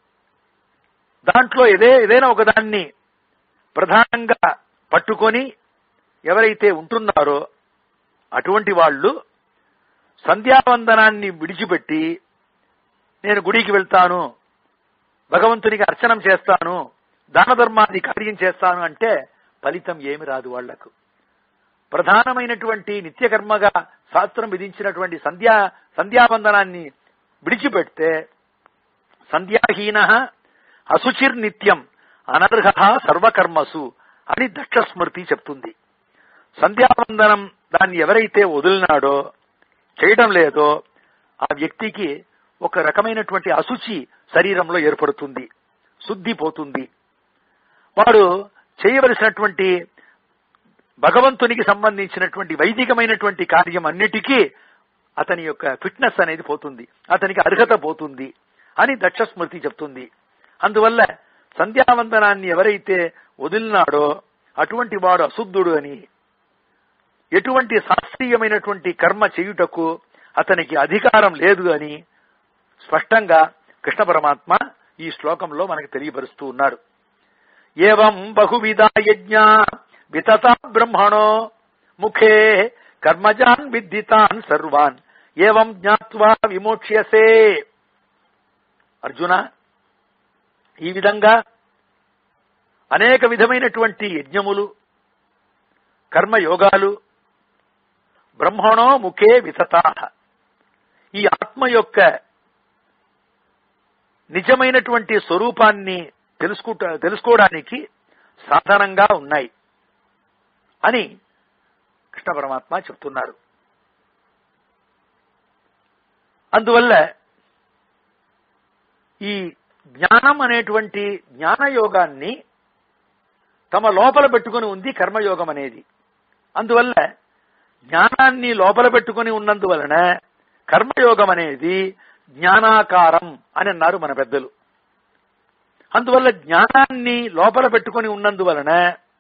దాంట్లో ఏదే ఏదైనా ఒకదాన్ని ప్రధానంగా పట్టుకొని ఎవరైతే ఉంటున్నారో అటువంటి వాళ్ళు సంధ్యావందనాన్ని విడిచిపెట్టి నేను గుడికి వెళ్తాను భగవంతునికి అర్చనం చేస్తాను దాన ధర్మాది కార్యం చేస్తాను అంటే ఫలితం ఏమి రాదు వాళ్లకు ప్రధానమైనటువంటి నిత్యకర్మగా శాస్త్రం విధించినటువంటి సంధ్యా సంధ్యావందనాన్ని విడిచిపెడితే సంధ్యాహీన అశుచిర్ నిత్యం అనర్హ సర్వకర్మసు అని దక్ష స్మృతి చెప్తుంది సంధ్యావందనం దాన్ని ఎవరైతే వదిలినాడో చేయడం లేదో ఆ వ్యక్తికి ఒక రకమైనటువంటి అశుచి శరీరంలో ఏర్పడుతుంది శుద్ధి పోతుంది వాడు చేయవలసినటువంటి భగవంతునికి సంబంధించినటువంటి వైదికమైనటువంటి కార్యం అన్నిటికీ అతని యొక్క ఫిట్నెస్ అనేది పోతుంది అతనికి అర్హత పోతుంది అని దక్ష స్మృతి చెప్తుంది అందువల్ల సంధ్యావందనాన్ని ఎవరైతే వదిలినాడో అటువంటి వాడు అశుద్ధుడు అని ఎటువంటి శాస్త్రీయమైనటువంటి కర్మ చేయుటకు అతనికి అధికారం లేదు అని స్పష్టంగా కృష్ణ పరమాత్మ ఈ శ్లోకంలో మనకు తెలియపరుస్తూ ఉన్నాడు ఏవం బహువిధ యజ్ఞ వితత బ్రహ్మణో ముఖే కర్మజాన్ విద్దితాన్ సర్వాన్ ఏవం జ్ఞాత్వా విమోక్ష్యసే అర్జున ఈ విధంగా అనేక విధమైనటువంటి యజ్ఞములు కర్మయోగాలు బ్రహ్మణో ముఖే వితతా ఈ ఆత్మ యొక్క నిజమైనటువంటి స్వరూపాన్ని తెలుసుకుంట తెలుసుకోవడానికి సాధనంగా ఉన్నాయి అని కృష్ణ పరమాత్మ చెప్తున్నారు అందువల్ల ఈ జ్ఞానం అనేటువంటి జ్ఞానయోగాన్ని తమ లోపల పెట్టుకుని ఉంది కర్మయోగం అనేది అందువల్ల జ్ఞానాన్ని లోపల పెట్టుకుని ఉన్నందువలన కర్మయోగం అనేది జ్ఞానాకారం అని అన్నారు మన పెద్దలు అందువల్ల జ్ఞానాన్ని లోపల పెట్టుకుని ఉన్నందువలన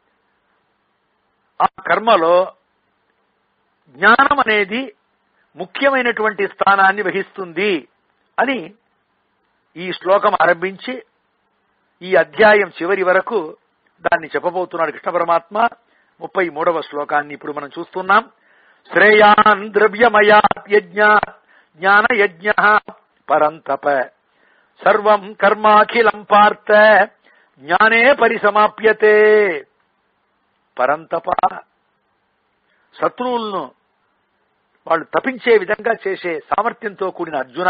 ఆ కర్మలో జ్ఞానం అనేది ముఖ్యమైనటువంటి స్థానాన్ని వహిస్తుంది అని ఈ శ్లోకం ఆరంభించి ఈ అధ్యాయం చివరి వరకు దాన్ని చెప్పబోతున్నాడు కృష్ణ పరమాత్మ ముప్పై మూడవ శ్లోకాన్ని ఇప్పుడు మనం చూస్తున్నాం శ్రేయాన్ ద్రవ్యమయా యజ్ఞ జ్ఞాన యజ్ఞ పరంతప సర్వం కర్మాఖిలం పార్థ జ్ఞానే పరిసమాప్యతే పరంతప శత్రువులను వాళ్ళు తపించే విధంగా చేసే సామర్థ్యంతో కూడిన అర్జున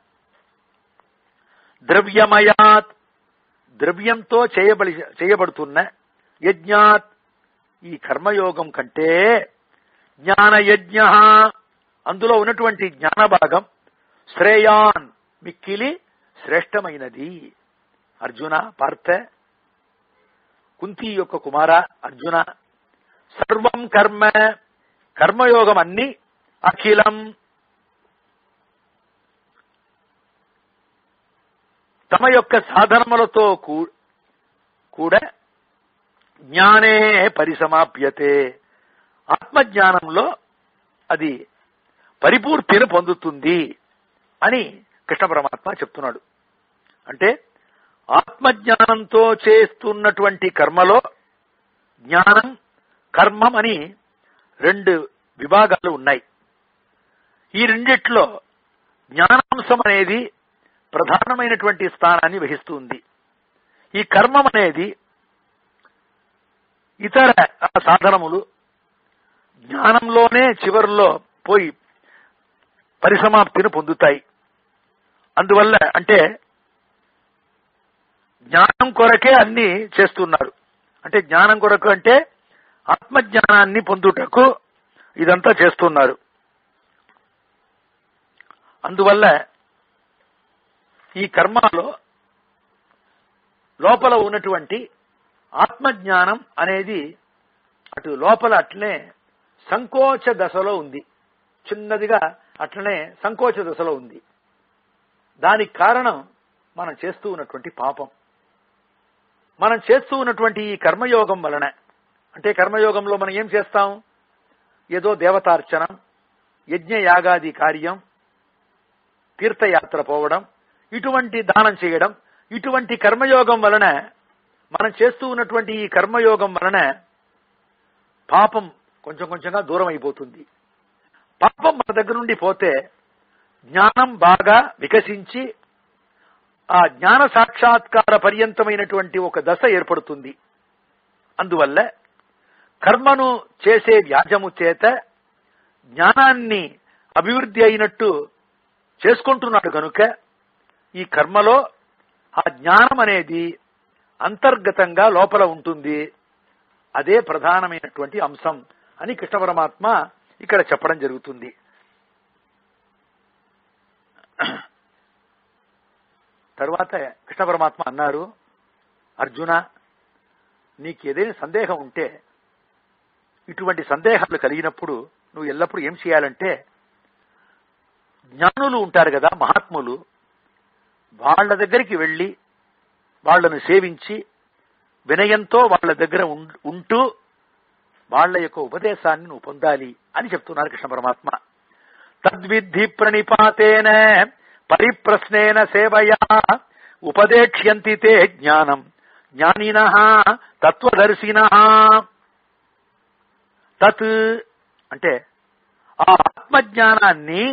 ద్రవ్యమయాత్ ద్రవ్యంతో చేయబడి చేయబడుతున్న యజ్ఞాత్ ఈ కర్మయోగం కంటే జ్ఞానయజ్ఞ అందులో ఉన్నటువంటి జ్ఞాన భాగం శ్రేయాన్ మిక్కిలి శ్రేష్టమైనది అర్జున పార్థ కుంతి యొక్క కుమార అర్జున సర్వం కర్మ కర్మయోగం అన్ని అఖిలం తమ యొక్క సాధనములతో కూ- కూడా జ్ఞానే పరిసమాప్యతే ఆత్మజ్ఞానంలో అది పరిపూర్తిని పొందుతుంది అని కృష్ణ పరమాత్మ చెప్తున్నాడు అంటే ఆత్మజ్ఞానంతో చేస్తున్నటువంటి కర్మలో జ్ఞానం కర్మం అని రెండు విభాగాలు ఉన్నాయి ఈ రెండిట్లో జ్ఞానాంశం అనేది ప్రధానమైనటువంటి స్థానాన్ని వహిస్తుంది ఈ కర్మం అనేది ఇతర ఆ సాధనములు జ్ఞానంలోనే చివరిలో పోయి పరిసమాప్తిని పొందుతాయి అందువల్ల అంటే జ్ఞానం కొరకే అన్ని చేస్తున్నారు అంటే జ్ఞానం కొరకు అంటే ఆత్మజ్ఞానాన్ని పొందుటకు ఇదంతా చేస్తున్నారు అందువల్ల ఈ కర్మలో లోపల ఉన్నటువంటి ఆత్మజ్ఞానం అనేది అటు లోపల అట్లనే సంకోచ దశలో ఉంది చిన్నదిగా అట్లనే సంకోచ దశలో ఉంది దానికి కారణం మనం చేస్తూ ఉన్నటువంటి పాపం మనం చేస్తూ ఉన్నటువంటి ఈ కర్మయోగం వలన అంటే కర్మయోగంలో మనం ఏం చేస్తాం ఏదో దేవతార్చనం యజ్ఞ యాగాది కార్యం తీర్థయాత్ర పోవడం ఇటువంటి దానం చేయడం ఇటువంటి కర్మయోగం వలన మనం చేస్తూ ఉన్నటువంటి ఈ కర్మయోగం వలన పాపం కొంచెం కొంచెంగా దూరం అయిపోతుంది పాపం మన దగ్గర నుండి పోతే జ్ఞానం బాగా వికసించి ఆ జ్ఞాన సాక్షాత్కార పర్యంతమైనటువంటి ఒక దశ ఏర్పడుతుంది అందువల్ల కర్మను చేసే వ్యాజము చేత జ్ఞానాన్ని అభివృద్ధి అయినట్టు చేసుకుంటున్నాడు కనుక ఈ కర్మలో ఆ జ్ఞానం అనేది అంతర్గతంగా లోపల ఉంటుంది అదే ప్రధానమైనటువంటి అంశం అని కృష్ణ పరమాత్మ ఇక్కడ చెప్పడం జరుగుతుంది తరువాత కృష్ణ పరమాత్మ అన్నారు అర్జున నీకు ఏదైనా సందేహం ఉంటే ఇటువంటి సందేహాలు కలిగినప్పుడు నువ్వు ఎల్లప్పుడూ ఏం చేయాలంటే జ్ఞానులు ఉంటారు కదా మహాత్ములు వాళ్ళ దగ్గరికి వెళ్ళి వాళ్ళను సేవించి వినయంతో వాళ్ళ దగ్గర ఉం- ఉంటూ వాళ్ళ యొక్క ఉపదేశాన్ని నువ్వు పొందాలి అని చెప్తున్నారు కృష్ణ పరమాత్మ తద్విద్ధి ప్రణిపాతేన పరిప్రశ్నేన సేవయా ఉపదేక్ష్యంతి తే జ్ఞానం జ్ఞానిన తత్వదర్శిన తత్ అంటే ఆ ఆత్మజ్ఞానాన్ని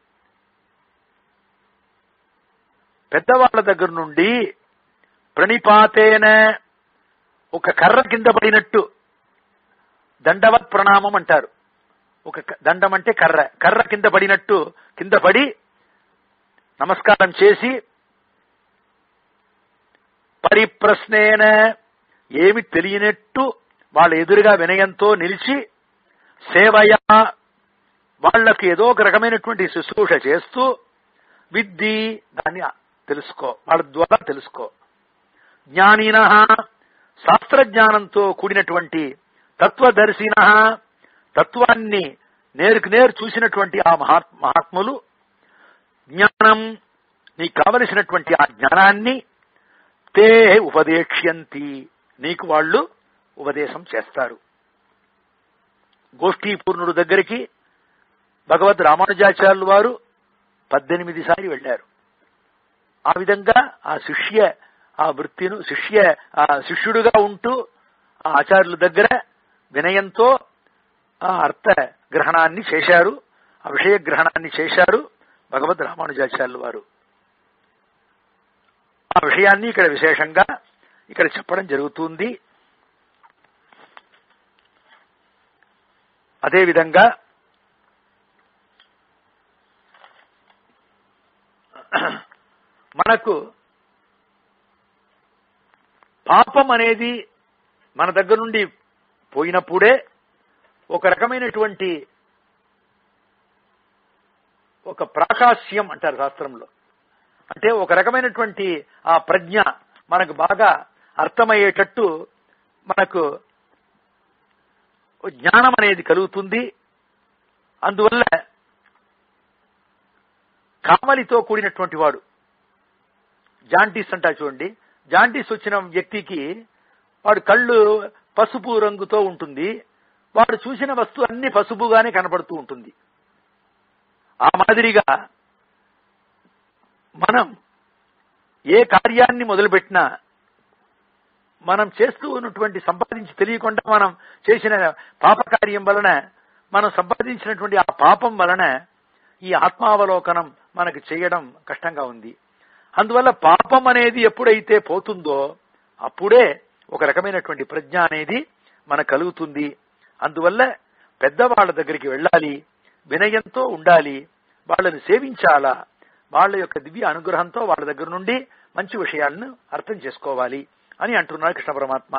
పెద్దవాళ్ల దగ్గర నుండి ప్రణిపాతేన ఒక కర్ర కింద పడినట్టు దండవత్ ప్రణామం అంటారు ఒక క- దండం అంటే కర్ర కర్ర కింద పడినట్టు కింద పడి నమస్కారం చేసి పరిప్రశ్నేన ఏమి తెలియనట్టు వాళ్ళ ఎదురుగా వినయంతో నిలిచి సేవయా వాళ్లకు ఏదో ఒక రకమైనటువంటి శుశ్రూష చేస్తూ విద్ది దాన్ని తెలుసుకో వాళ్ళ ద్వారా తెలుసుకో జ్ఞానిన శాస్త్రజ్ఞానంతో కూడినటువంటి తత్వదర్శిన తత్వాన్ని నేరుకు నేరు చూసినటువంటి ఆ మహా మహాత్ములు జ్ఞానం నీకు కావలసినటువంటి ఆ జ్ఞానాన్ని తే ఉపదేక్ష్యంతి నీకు వాళ్ళు ఉపదేశం చేస్తారు గోష్ఠీ పూర్ణుడు దగ్గరికి భగవద్ రామానుజాచార్యులు వారు పద్దెనిమిది సారి వెళ్లారు ఆ విధంగా ఆ శిష్య ఆ వృత్తిను శిష్య ఆ శిష్యుడుగా ఉంటూ ఆ ఆచార్యుల దగ్గర వినయంతో ఆ అర్థ గ్రహణాన్ని చేశారు ఆ విషయ గ్రహణాన్ని చేశారు భగవద్ రామానుజాచార్యులు వారు ఆ విషయాన్ని ఇక్కడ విశేషంగా ఇక్కడ చెప్పడం జరుగుతుంది అదేవిధంగా మనకు పాపం అనేది మన దగ్గర నుండి పోయినప్పుడే ఒక రకమైనటువంటి ఒక ప్రాకాశ్యం అంటారు శాస్త్రంలో అంటే ఒక రకమైనటువంటి ఆ ప్రజ్ఞ మనకు బాగా అర్థమయ్యేటట్టు మనకు జ్ఞానం అనేది కలుగుతుంది అందువల్ల కామలితో కూడినటువంటి వాడు జాంటీస్ అంటా చూడండి జాంటీస్ వచ్చిన వ్యక్తికి వాడు కళ్ళు పసుపు రంగుతో ఉంటుంది వాడు చూసిన వస్తువు అన్ని పసుపుగానే కనపడుతూ ఉంటుంది ఆ మాదిరిగా మనం ఏ కార్యాన్ని మొదలుపెట్టినా మనం చేస్తూ ఉన్నటువంటి సంపాదించి తెలియకుండా మనం చేసిన పాప కార్యం వలన మనం సంపాదించినటువంటి ఆ పాపం వలన ఈ ఆత్మావలోకనం మనకు చేయడం కష్టంగా ఉంది అందువల్ల పాపం అనేది ఎప్పుడైతే పోతుందో అప్పుడే ఒక రకమైనటువంటి ప్రజ్ఞ అనేది మనకు కలుగుతుంది అందువల్ల పెద్దవాళ్ల దగ్గరికి వెళ్ళాలి వినయంతో ఉండాలి వాళ్ళని సేవించాలా వాళ్ళ యొక్క దివ్య అనుగ్రహంతో వాళ్ళ దగ్గర నుండి మంచి విషయాలను అర్థం చేసుకోవాలి అని అంటున్నాడు కృష్ణ పరమాత్మ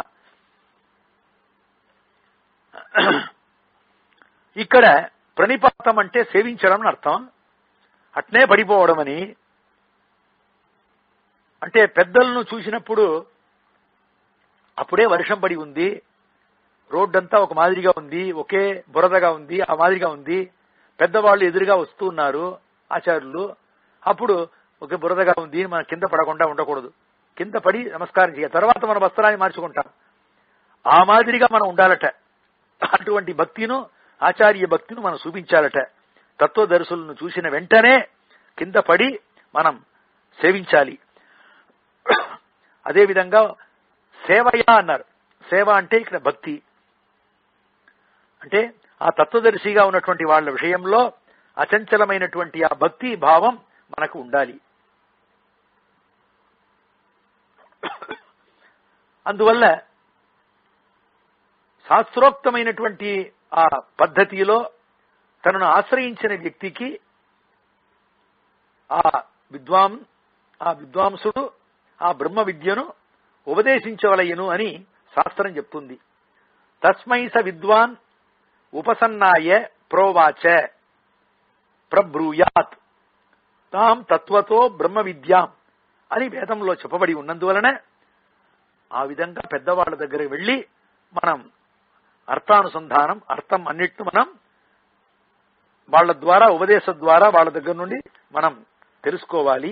ఇక్కడ ప్రణిపాతం అంటే సేవించడం అని అర్థం అట్నే పడిపోవడం అని అంటే పెద్దలను చూసినప్పుడు అప్పుడే వర్షం పడి ఉంది రోడ్డంతా ఒక మాదిరిగా ఉంది ఒకే బురదగా ఉంది ఆ మాదిరిగా ఉంది పెద్దవాళ్ళు ఎదురుగా వస్తూ ఉన్నారు ఆచార్యులు అప్పుడు ఒకే బురదగా ఉంది మనం కింద పడకుండా ఉండకూడదు కింద పడి నమస్కారం చేయాలి తర్వాత మన వస్త్రాన్ని మార్చుకుంటాం ఆ మాదిరిగా మనం ఉండాలట అటువంటి భక్తిను ఆచార్య భక్తిని మనం చూపించాలట తత్వదర్శులను చూసిన వెంటనే కింద పడి మనం సేవించాలి అదేవిధంగా సేవయా అన్నారు సేవ అంటే ఇక్కడ భక్తి అంటే ఆ తత్వదర్శిగా ఉన్నటువంటి వాళ్ళ విషయంలో అచంచలమైనటువంటి ఆ భక్తి భావం మనకు ఉండాలి అందువల్ల శాస్త్రోక్తమైనటువంటి ఆ పద్ధతిలో తనను ఆశ్రయించిన వ్యక్తికి ఆ విద్వాం ఆ విద్వాంసుడు ఆ బ్రహ్మ విద్యను ఉపదేశించవలయను అని శాస్త్రం చెప్తుంది తస్మై స విద్వాన్ ఉపసన్నాయ ప్రోవాచ ప్రబ్రూయాత్ తాం తత్వతో బ్రహ్మ విద్యాం అని వేదంలో చెప్పబడి ఉన్నందువలన ఆ విధంగా పెద్దవాళ్ళ దగ్గరికి వెళ్లి మనం అర్థానుసంధానం అర్థం అన్నిటిని మనం వాళ్ళ ద్వారా ఉపదేశ ద్వారా వాళ్ళ దగ్గర నుండి మనం తెలుసుకోవాలి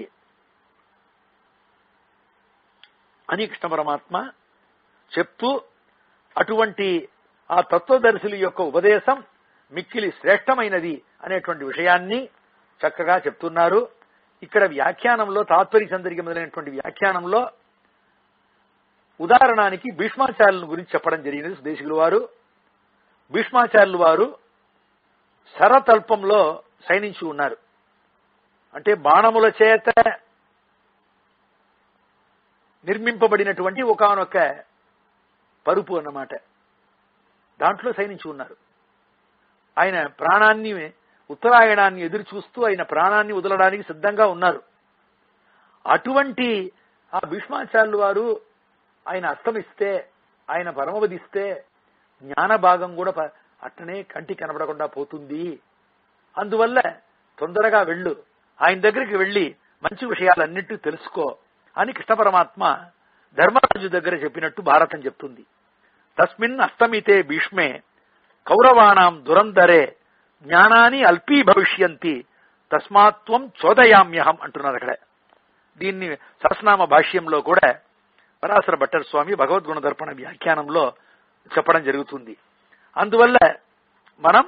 అని కృష్ణ పరమాత్మ చెప్తూ అటువంటి ఆ తత్వదర్శుల యొక్క ఉపదేశం మిక్కిలి శ్రేష్టమైనది అనేటువంటి విషయాన్ని చక్కగా చెప్తున్నారు ఇక్కడ వ్యాఖ్యానంలో తాత్పర్య చంద్రిక మొదలైనటువంటి వ్యాఖ్యానంలో ఉదాహరణానికి భీష్మాచార్యుల గురించి చెప్పడం జరిగినది సుదేశికుల వారు భీష్మాచార్యులు వారు శరతల్పంలో శయనించి ఉన్నారు అంటే బాణముల చేత నిర్మింపబడినటువంటి ఒకనొక పరుపు అన్నమాట దాంట్లో శయనించి ఉన్నారు ఆయన ప్రాణాన్ని ఉత్తరాయణాన్ని ఎదురు చూస్తూ ఆయన ప్రాణాన్ని వదలడానికి సిద్ధంగా ఉన్నారు అటువంటి ఆ భీష్మాచార్యులు వారు ఆయన అస్తమిస్తే ఆయన పరమవదిస్తే జ్ఞాన భాగం కూడా ప- అట్టనే కంటి కనబడకుండా పోతుంది అందువల్ల తొందరగా వెళ్ళు ఆయన దగ్గరికి వెళ్లి మంచి విషయాలన్నిటి తెలుసుకో అని కృష్ణ పరమాత్మ ధర్మరాజు దగ్గర చెప్పినట్టు భారతం చెప్తుంది తస్మిన్ అస్తమితే భీష్మే కౌరవాణం దురందరే జ్ఞానాన్ని అల్పీ భవిష్యంతి తస్మాత్వం చోదయామ్యహం అంటున్నారు అక్కడ దీన్ని సహస్నామ భాష్యంలో కూడా పరాశర భట్టర్ స్వామి భగవద్గుణ దర్పణ వ్యాఖ్యానంలో చెప్పడం జరుగుతుంది అందువల్ల మనం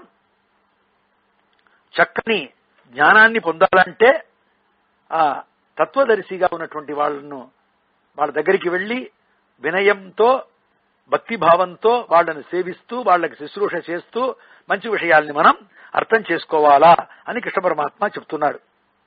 చక్కని జ్ఞానాన్ని పొందాలంటే ఆ తత్వదర్శిగా ఉన్నటువంటి వాళ్ళను వాళ్ళ దగ్గరికి వెళ్లి వినయంతో భక్తి భావంతో వాళ్ళని సేవిస్తూ వాళ్ళకి శుశ్రూష చేస్తూ మంచి విషయాల్ని మనం అర్థం చేసుకోవాలా అని కృష్ణ పరమాత్మ చెప్తున్నాడు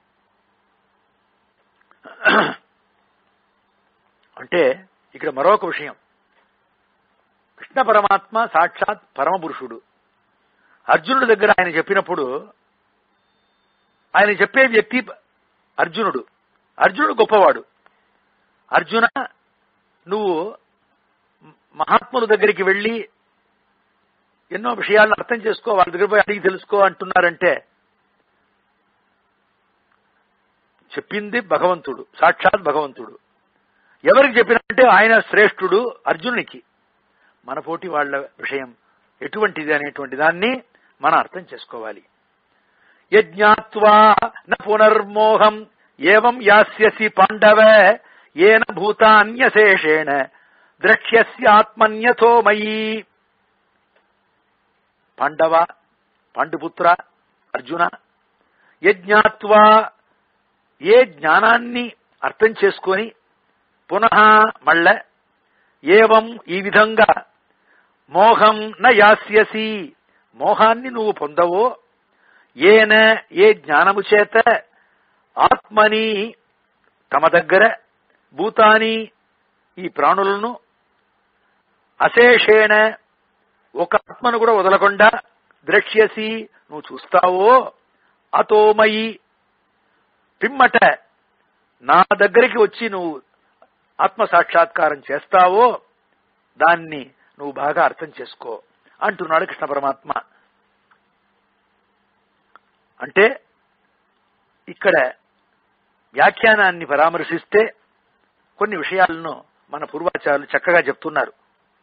అంటే ఇక్కడ మరొక విషయం కృష్ణ పరమాత్మ సాక్షాత్ పరమపురుషుడు అర్జునుడి దగ్గర ఆయన చెప్పినప్పుడు ఆయన చెప్పే వ్యక్తి అర్జునుడు అర్జునుడు గొప్పవాడు అర్జున నువ్వు మహాత్ముల దగ్గరికి వెళ్ళి ఎన్నో విషయాలను అర్థం చేసుకో వాళ్ళ దగ్గర పోయి అడిగి తెలుసుకో అంటున్నారంటే చెప్పింది భగవంతుడు సాక్షాత్ భగవంతుడు ఎవరికి చెప్పినంటే ఆయన శ్రేష్ఠుడు అర్జునునికి మన పోటీ వాళ్ళ విషయం ఎటువంటిది అనేటువంటి దాన్ని మనం అర్థం చేసుకోవాలి యజ్ఞాత్వా న పునర్మోహం ఏవం యాస్యసి పాండవ ఏన భూతాన్యశేషేణ ద్రక్ష్యస్యాత్మన్యథో మయీ పాండవ పాండుపుత్ర అర్జున యజ్ఞాత్వా ఏ జ్ఞానాన్ని అర్థం చేసుకొని పునః మళ్ళ ఏవం ఈ విధంగా మోహం న యాస్యసి మోహాన్ని నువ్వు పొందవో ఏన ఏ జ్ఞానము చేత ఆత్మని తమ దగ్గర భూతాని ఈ ప్రాణులను అశేషేణ ఒక ఆత్మను కూడా వదలకుండా ద్రక్ష్యసి నువ్వు చూస్తావో అతోమయి పిమ్మట నా దగ్గరికి వచ్చి నువ్వు ఆత్మ సాక్షాత్కారం చేస్తావో దాన్ని నువ్వు బాగా అర్థం చేసుకో అంటున్నాడు కృష్ణ పరమాత్మ అంటే ఇక్కడ వ్యాఖ్యానాన్ని పరామర్శిస్తే కొన్ని విషయాలను మన పూర్వాచారులు చక్కగా చెప్తున్నారు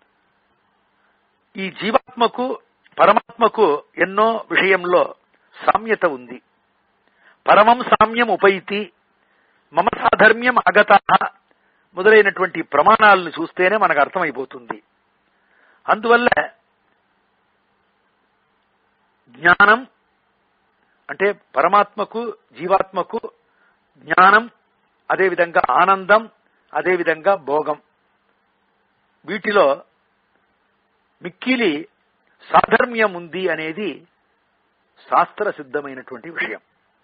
ఈ జీవాత్మకు పరమాత్మకు ఎన్నో విషయంలో సామ్యత ఉంది పరమం సామ్యం ఉపైతి మమ సాధర్మ్యం అగత మొదలైనటువంటి ప్రమాణాలను చూస్తేనే మనకు అర్థమైపోతుంది అందువల్ల జ్ఞానం అంటే పరమాత్మకు జీవాత్మకు జ్ఞానం అదేవిధంగా ఆనందం అదేవిధంగా భోగం వీటిలో మిక్కిలి సాధర్మ్యం ఉంది అనేది శాస్త్ర సిద్ధమైనటువంటి విషయం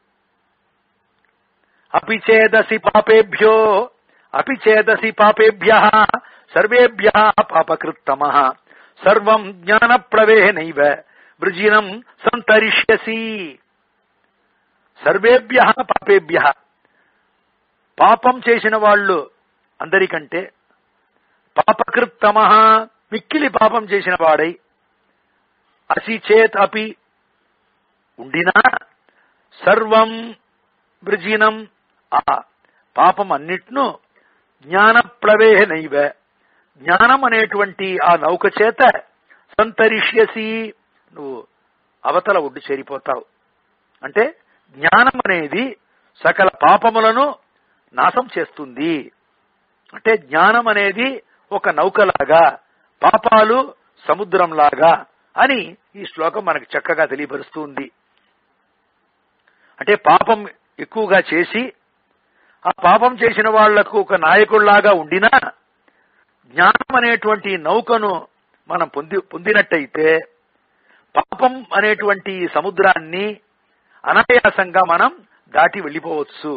అపిచేదసి పాపేభ్యో అపిచేదసి పాపేభ్య సర్వేభ్య పాపకృత్తమ సర్వం జ్ఞాన ప్రవేహనైవ వృజినం సంతరిష్యసి సర్వేభ్య పాపేభ్య పాపం చేసిన వాళ్ళు అందరికంటే పాపకృత్తమ మిక్కిలి పాపం చేసిన వాడై అసి చేత్ అపి ఉండినా సర్వం వృజినం ఆ పాపం అన్నిట్ను జ్ఞాన ప్రవేహనైవ జ్ఞానం అనేటువంటి ఆ నౌక చేత సంతరిష్యసి నువ్వు అవతల ఒడ్డు చేరిపోతావు అంటే జ్ఞానం అనేది సకల పాపములను నాశం చేస్తుంది అంటే జ్ఞానం అనేది ఒక నౌకలాగా పాపాలు సముద్రంలాగా అని ఈ శ్లోకం మనకు చక్కగా తెలియపరుస్తుంది అంటే పాపం ఎక్కువగా చేసి ఆ పాపం చేసిన వాళ్లకు ఒక నాయకుల్లాగా ఉండినా జ్ఞానం అనేటువంటి నౌకను మనం పొంది పొందినట్టయితే పాపం అనేటువంటి సముద్రాన్ని అనాయాసంగా మనం దాటి వెళ్ళిపోవచ్చు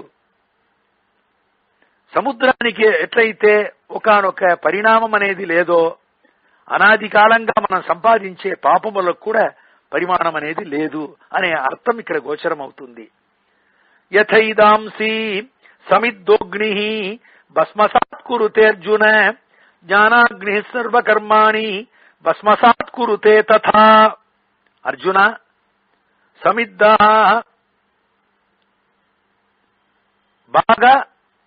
సముద్రానికి ఎట్లయితే ఒకనొక పరిణామం అనేది లేదో అనాది కాలంగా మనం సంపాదించే పాపములకు కూడా పరిమాణం అనేది లేదు అనే అర్థం ఇక్కడ గోచరం అవుతుంది యథైదాంసి సమిద్దోగ్ని భస్మసాత్ కురుతే అర్జున జ్ఞానాగ్ని సర్వకర్మాణి భస్మసాత్ కురుతే తథా అర్జున సమిద్ద బాగా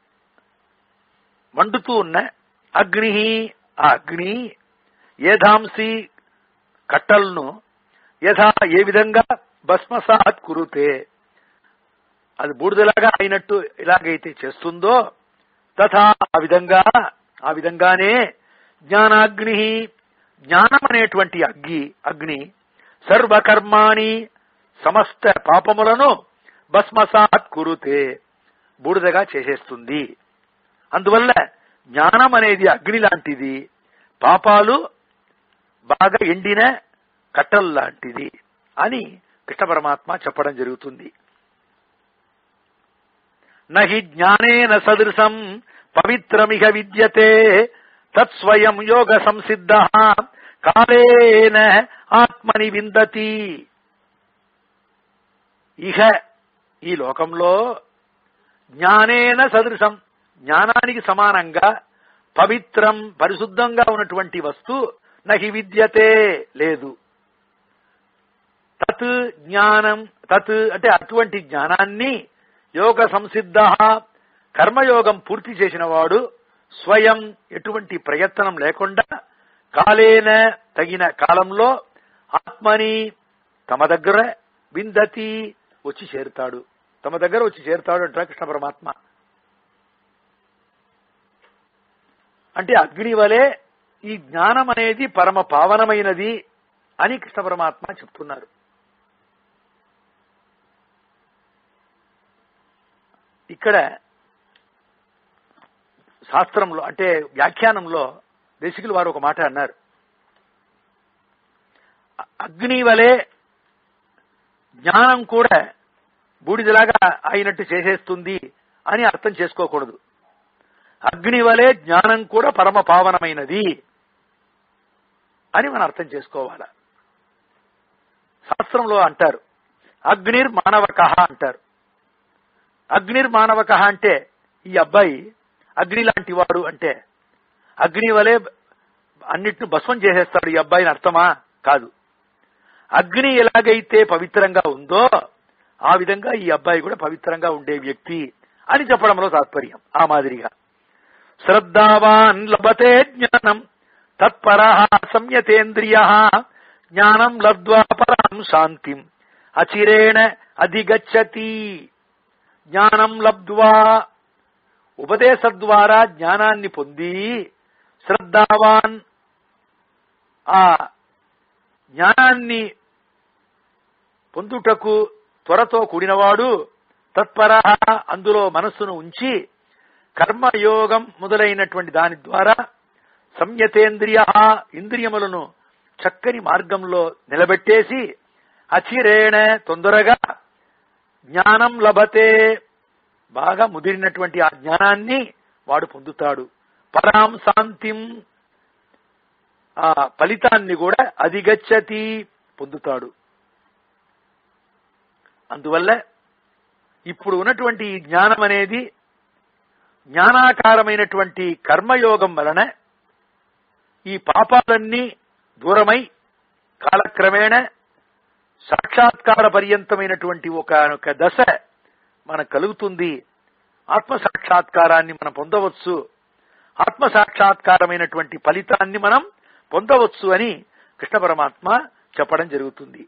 మండుతూ ఉన్న అగ్ని ఆ అగ్ని ఏధాంసి కట్టలను యథా ఏ విధంగా భస్మసాత్ కురుతే అది బూడిదలాగా అయినట్టు ఎలాగైతే చేస్తుందో తథా ఆ విధంగా ఆ విధంగానే జ్ఞానాగ్ని జ్ఞానం అనేటువంటి అగ్గి అగ్ని సర్వకర్మాణి సమస్త పాపములను భస్మసాత్ కురుతే బూడిదగా చేసేస్తుంది అందువల్ల జ్ఞానం అనేది అగ్ని లాంటిది పాపాలు బాగా ఎండిన కట్టలు లాంటిది అని కృష్ణ పరమాత్మ చెప్పడం జరుగుతుంది నహి జ్ఞానేన సదృశం పవిత్రమిహ విద్యతే తత్స్వయం యోగ సంసిద్ధ కాలేన ఆత్మని విందతి ఇహ ఈ లోకంలో జ్ఞానేన సదృశం జ్ఞానానికి సమానంగా పవిత్రం పరిశుద్ధంగా ఉన్నటువంటి వస్తు నహి విద్యతే లేదు తత్ జ్ఞానం తత్ అంటే అటువంటి జ్ఞానాన్ని యోగ సంసిద్ధ కర్మయోగం పూర్తి చేసిన వాడు స్వయం ఎటువంటి ప్రయత్నం లేకుండా కాలేన తగిన కాలంలో ఆత్మని తమ దగ్గర విందతి వచ్చి చేరుతాడు తమ దగ్గర వచ్చి చేరుతాడు అంటారు కృష్ణ పరమాత్మ అంటే అగ్ని వలె ఈ జ్ఞానం అనేది పరమ పావనమైనది అని కృష్ణ పరమాత్మ చెప్తున్నారు ఇక్కడ శాస్త్రంలో అంటే వ్యాఖ్యానంలో దేశికులు వారు ఒక మాట అన్నారు అగ్ని వలె జ్ఞానం కూడా బూడిదలాగా అయినట్టు చేసేస్తుంది అని అర్థం చేసుకోకూడదు అగ్ని వలె జ్ఞానం కూడా పరమ పావనమైనది అని మనం అర్థం చేసుకోవాలి శాస్త్రంలో అంటారు అగ్నిర్ మానవక అంటారు అగ్నిర్ మానవక అంటే ఈ అబ్బాయి అగ్ని లాంటి వాడు అంటే అగ్ని వలె అన్నిటిని భస్మం చేసేస్తాడు ఈ అబ్బాయిని అర్థమా కాదు అగ్ని ఎలాగైతే పవిత్రంగా ఉందో ఆ విధంగా ఈ అబ్బాయి కూడా పవిత్రంగా ఉండే వ్యక్తి అని చెప్పడంలో తాత్పర్యం ఆ మాదిరిగా శ్రద్ధావాన్ లభతే జ్ఞానం తత్పర సంయతేంద్రియ జ్ఞానం లబ్ధ్వా పరాం శాంతిం అచిరేణ అధిగచ్చతి జ్ఞానం లబ్ధ్వా ఉపదేశ ద్వారా జ్ఞానాన్ని పొంది శ్రద్ధావాన్ ఆ జ్ఞానాన్ని పొందుటకు త్వరతో కూడినవాడు తత్పర అందులో మనస్సును ఉంచి కర్మయోగం మొదలైనటువంటి దాని ద్వారా సంయతేంద్రియ ఇంద్రియములను చక్కని మార్గంలో నిలబెట్టేసి అచిరేణ తొందరగా జ్ఞానం లభతే బాగా ముదిరినటువంటి ఆ జ్ఞానాన్ని వాడు పొందుతాడు పరాం శాంతిం ఆ ఫలితాన్ని కూడా అధిగచ్చతి పొందుతాడు అందువల్ల ఇప్పుడు ఉన్నటువంటి ఈ జ్ఞానం అనేది జ్ఞానాకారమైనటువంటి కర్మయోగం వలన ఈ పాపాలన్నీ దూరమై కాలక్రమేణ సాక్షాత్కార పర్యంతమైనటువంటి ఒక ఒక దశ మనకు కలుగుతుంది ఆత్మ సాక్షాత్కారాన్ని మనం పొందవచ్చు ఆత్మ సాక్షాత్కారమైనటువంటి ఫలితాన్ని మనం పొందవచ్చు అని కృష్ణ పరమాత్మ చెప్పడం జరుగుతుంది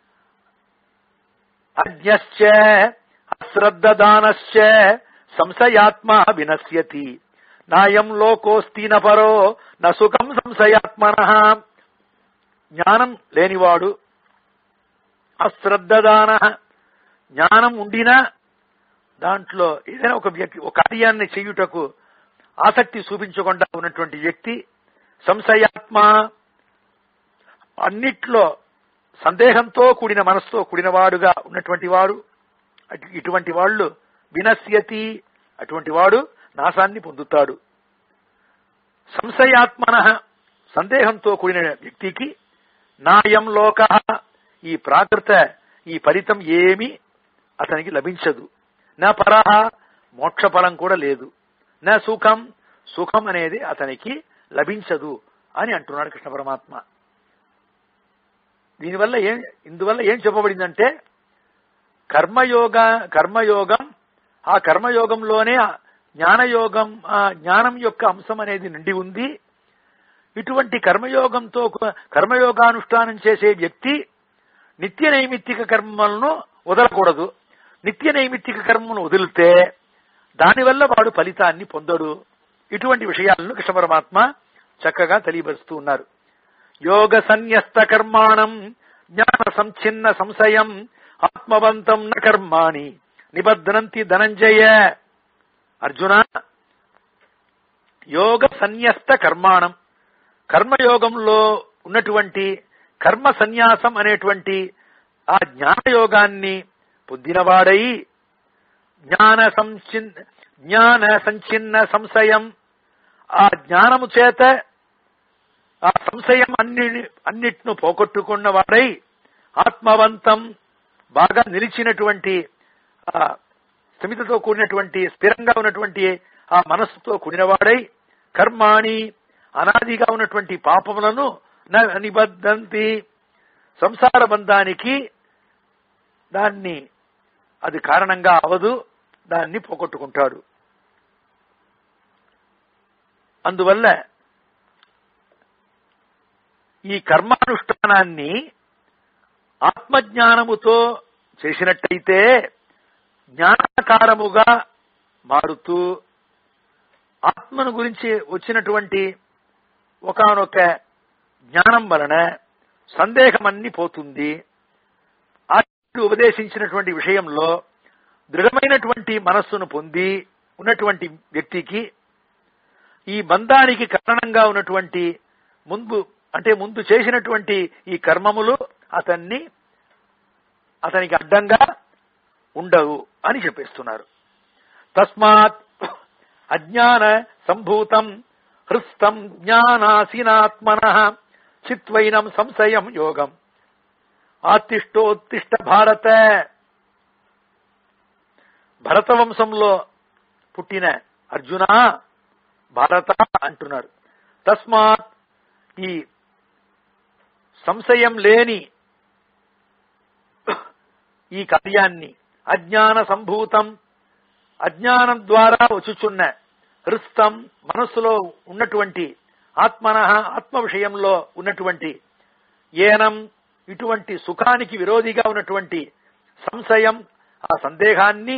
అజ్ఞశ్చ అశ్రద్ధదానశ్చ సంశయాత్మ వినశ్యతి నాయం లోకోస్తి నపరో నసుఖం సంశయాత్మన జ్ఞానం లేనివాడు అశ్రద్ధదాన జ్ఞానం ఉండినా దాంట్లో ఏదైనా ఒక వ్యక్తి ఒక కార్యాన్ని చేయుటకు ఆసక్తి చూపించకుండా ఉన్నటువంటి వ్యక్తి సంశయాత్మ అన్నిట్లో సందేహంతో కూడిన మనసుతో కూడినవాడుగా ఉన్నటువంటి వాడు అటు- ఇటువంటి వాళ్ళు వినశ్యతి అటువంటి వాడు నాశాన్ని పొందుతాడు సంశయాత్మన సందేహంతో కూడిన వ్యక్తికి నాయం లోక ఈ ప్రాకృత ఈ ఫలితం ఏమి అతనికి లభించదు నా పరహ మోక్ష ఫలం కూడా లేదు నా సుఖం సుఖం అనేది అతనికి లభించదు అని అంటున్నాడు కృష్ణ పరమాత్మ దీనివల్ల ఏం ఇందువల్ల ఏం చెప్పబడిందంటే కర్మయోగ కర్మయోగం ఆ కర్మయోగంలోనే ఆ జ్ఞానయోగం ఆ జ్ఞానం యొక్క అంశం అనేది నిండి ఉంది ఇటువంటి కర్మయోగంతో కు- కర్మయోగానుష్ఠానం చేసే వ్యక్తి నిత్య నైమిత్తిక కర్మలను వదలకూడదు నిత్య నైమిత్తిక కర్మను వదిలితే దానివల్ల వాడు ఫలితాన్ని పొందడు ఇటువంటి విషయాలను కృష్ణ పరమాత్మ చక్కగా తెలియపరుస్తూ ఉన్నారు యోగ సన్యస్త కర్మాణం జ్ఞాన సంఛిన్న సంశయం ఆత్మవంతం న కర్మాణి నిబద్ధనంతి ధనంజయ అర్జున యోగ సన్యస్త కర్మాణం కర్మయోగంలో ఉన్నటువంటి కర్మ సన్యాసం అనేటువంటి ఆ జ్ఞానయోగాన్ని పొందినవాడై జ్ఞాన సంచిన్ జ్ఞాన సంచిన్న సంశయం ఆ జ్ఞానము చేత ఆ సంశయం అన్ని అన్నిటిను పోగొట్టుకున్న వాడై ఆత్మవంతం బాగా నిలిచినటువంటి ఆ స్థిమితతో కూడినటువంటి స్థిరంగా ఉన్నటువంటి ఆ మనస్సుతో కూడినవాడై కర్మాణి అనాదిగా ఉన్నటువంటి పాపములను న నిబద్ధంతి సంసార బంధానికి దాన్ని అది కారణంగా అవదు దాన్ని పోగొట్టుకుంటాడు అందువల్ల ఈ కర్మానుష్ఠానాన్ని ఆత్మజ్ఞానముతో చేసినట్టయితే జ్ఞానకారముగా మారుతూ ఆత్మను గురించి వచ్చినటువంటి ఒకనొక జ్ఞానం వలన సందేహమన్ని పోతుంది ఆత్మ ఉపదేశించినటువంటి విషయంలో దృఢమైనటువంటి మనస్సును పొంది ఉన్నటువంటి వ్యక్తికి ఈ బంధానికి కారణంగా ఉన్నటువంటి ముందు అంటే ముందు చేసినటువంటి ఈ కర్మములు అతన్ని అతనికి అడ్డంగా ఉండవు అని చెప్పేస్తున్నారు తస్మాత్ అజ్ఞాన సంభూతం హృస్తం జ్ఞానాసీనాత్మన చిత్వైనం సంశయం యోగం ఆతిష్టోత్తిష్ట భారత భరత వంశంలో పుట్టిన అర్జున భారత అంటున్నారు తస్మాత్ ఈ సంశయం లేని ఈ కార్యాన్ని అజ్ఞాన సంభూతం అజ్ఞానం ద్వారా వచ్చుచున్న హృస్తం మనస్సులో ఉన్నటువంటి ఆత్మన ఆత్మ విషయంలో ఉన్నటువంటి ఏనం ఇటువంటి సుఖానికి విరోధిగా ఉన్నటువంటి సంశయం ఆ సందేహాన్ని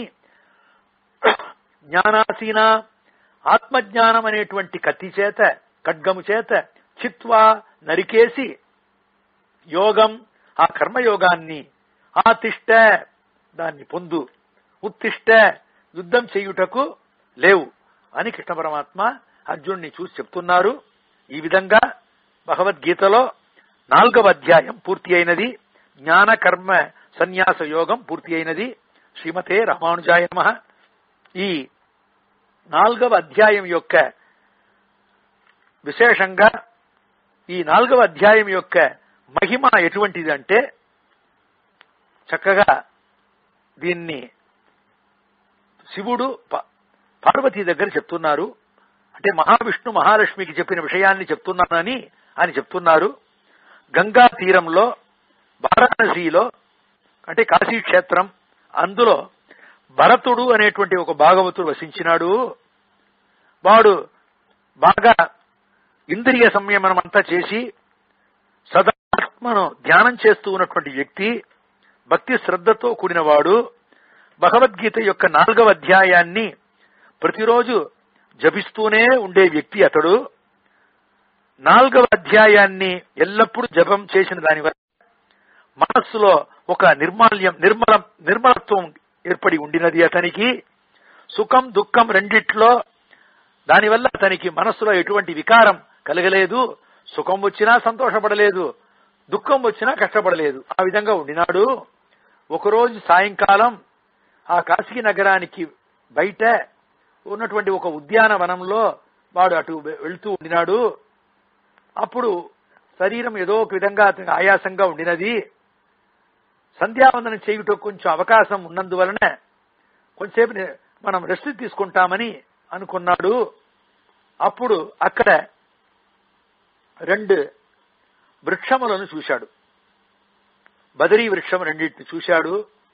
జ్ఞానాసీన ఆత్మజ్ఞానం అనేటువంటి కత్తి చేత ఖడ్గము చేత చిత్వా నరికేసి యోగం ఆ కర్మయోగాన్ని ఆ తిష్ట దాన్ని పొందు ఉత్తిష్ట యుద్ధం చేయుటకు లేవు అని కృష్ణ పరమాత్మ అర్జున్ని చూసి చెప్తున్నారు ఈ విధంగా భగవద్గీతలో నాలుగవ అధ్యాయం పూర్తి అయినది జ్ఞాన కర్మ సన్యాస యోగం పూర్తి అయినది శ్రీమతే రామానుజాయ నమ ఈ నాలుగవ అధ్యాయం యొక్క విశేషంగా ఈ నాలుగవ అధ్యాయం యొక్క మహిమ ఎటువంటిది అంటే చక్కగా దీన్ని శివుడు ప- పార్వతీ దగ్గర చెప్తున్నారు అంటే మహావిష్ణు మహాలక్ష్మికి చెప్పిన విషయాన్ని చెప్తున్నానని అని చెప్తున్నారు గంగా తీరంలో వారాణసిలో అంటే కాశీ క్షేత్రం అందులో భరతుడు అనేటువంటి ఒక భాగవతుడు వసించినాడు వాడు బాగా ఇంద్రియ సంయమనం అంతా చేసి సదా ఆత్మను ధ్యానం చేస్తూ ఉన్నటువంటి వ్యక్తి భక్తి శ్రద్ధతో కూడినవాడు భగవద్గీత యొక్క నాలుగవ అధ్యాయాన్ని ప్రతిరోజు జపిస్తూనే ఉండే వ్యక్తి అతడు నాలుగవ అధ్యాయాన్ని ఎల్లప్పుడూ జపం చేసిన దానివల్ల మనస్సులో ఒక నిర్మాల్యం నిర్మలం నిర్మలత్వం ఏర్పడి ఉండినది అతనికి సుఖం దుఃఖం రెండిట్లో దానివల్ల అతనికి మనస్సులో ఎటువంటి వికారం కలగలేదు సుఖం వచ్చినా సంతోషపడలేదు దుఃఖం వచ్చినా కష్టపడలేదు ఆ విధంగా ఉండినాడు ఒకరోజు సాయంకాలం ఆ కాశీ నగరానికి బయట ఉన్నటువంటి ఒక ఉద్యానవనంలో వాడు అటు వెళ్తూ ఉండినాడు అప్పుడు శరీరం ఏదో ఒక విధంగా అతనికి ఆయాసంగా ఉండినది సంధ్యావందనం చేయుటకు కొంచెం అవకాశం ఉన్నందువలన కొంచెంసేపు నే- మనం రెస్ట్ తీసుకుంటామని అనుకున్నాడు అప్పుడు అక్కడ రెండు వృక్షములను చూశాడు బదరీ వృక్షం రెండింటిని చూశాడు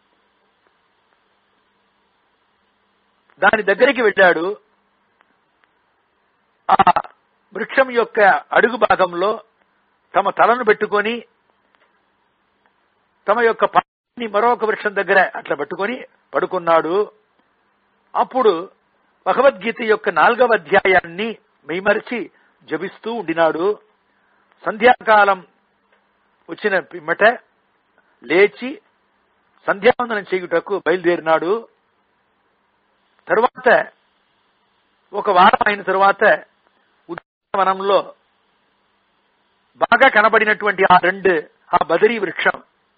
దాని దగ్గరికి వెళ్ళాడు ఆ వృక్షం యొక్క అడుగు భాగంలో తమ తలను పెట్టుకొని తమ యొక్క పాదాన్ని మరొక వృక్షం దగ్గర అట్లా పట్టుకొని పడుకున్నాడు అప్పుడు భగవద్గీత యొక్క నాలుగవ అధ్యాయాన్ని మైమరిచి జపిస్తూ ఉండినాడు సంధ్యాకాలం వచ్చిన పిమ్మట లేచి సంధ్యావందనం చేయుటకు బయలుదేరినాడు తరువాత ఒక వారం అయిన తరువాత ఉద్యానవనంలో బాగా కనబడినటువంటి ఆ రెండు ఆ బదరీ వృక్షం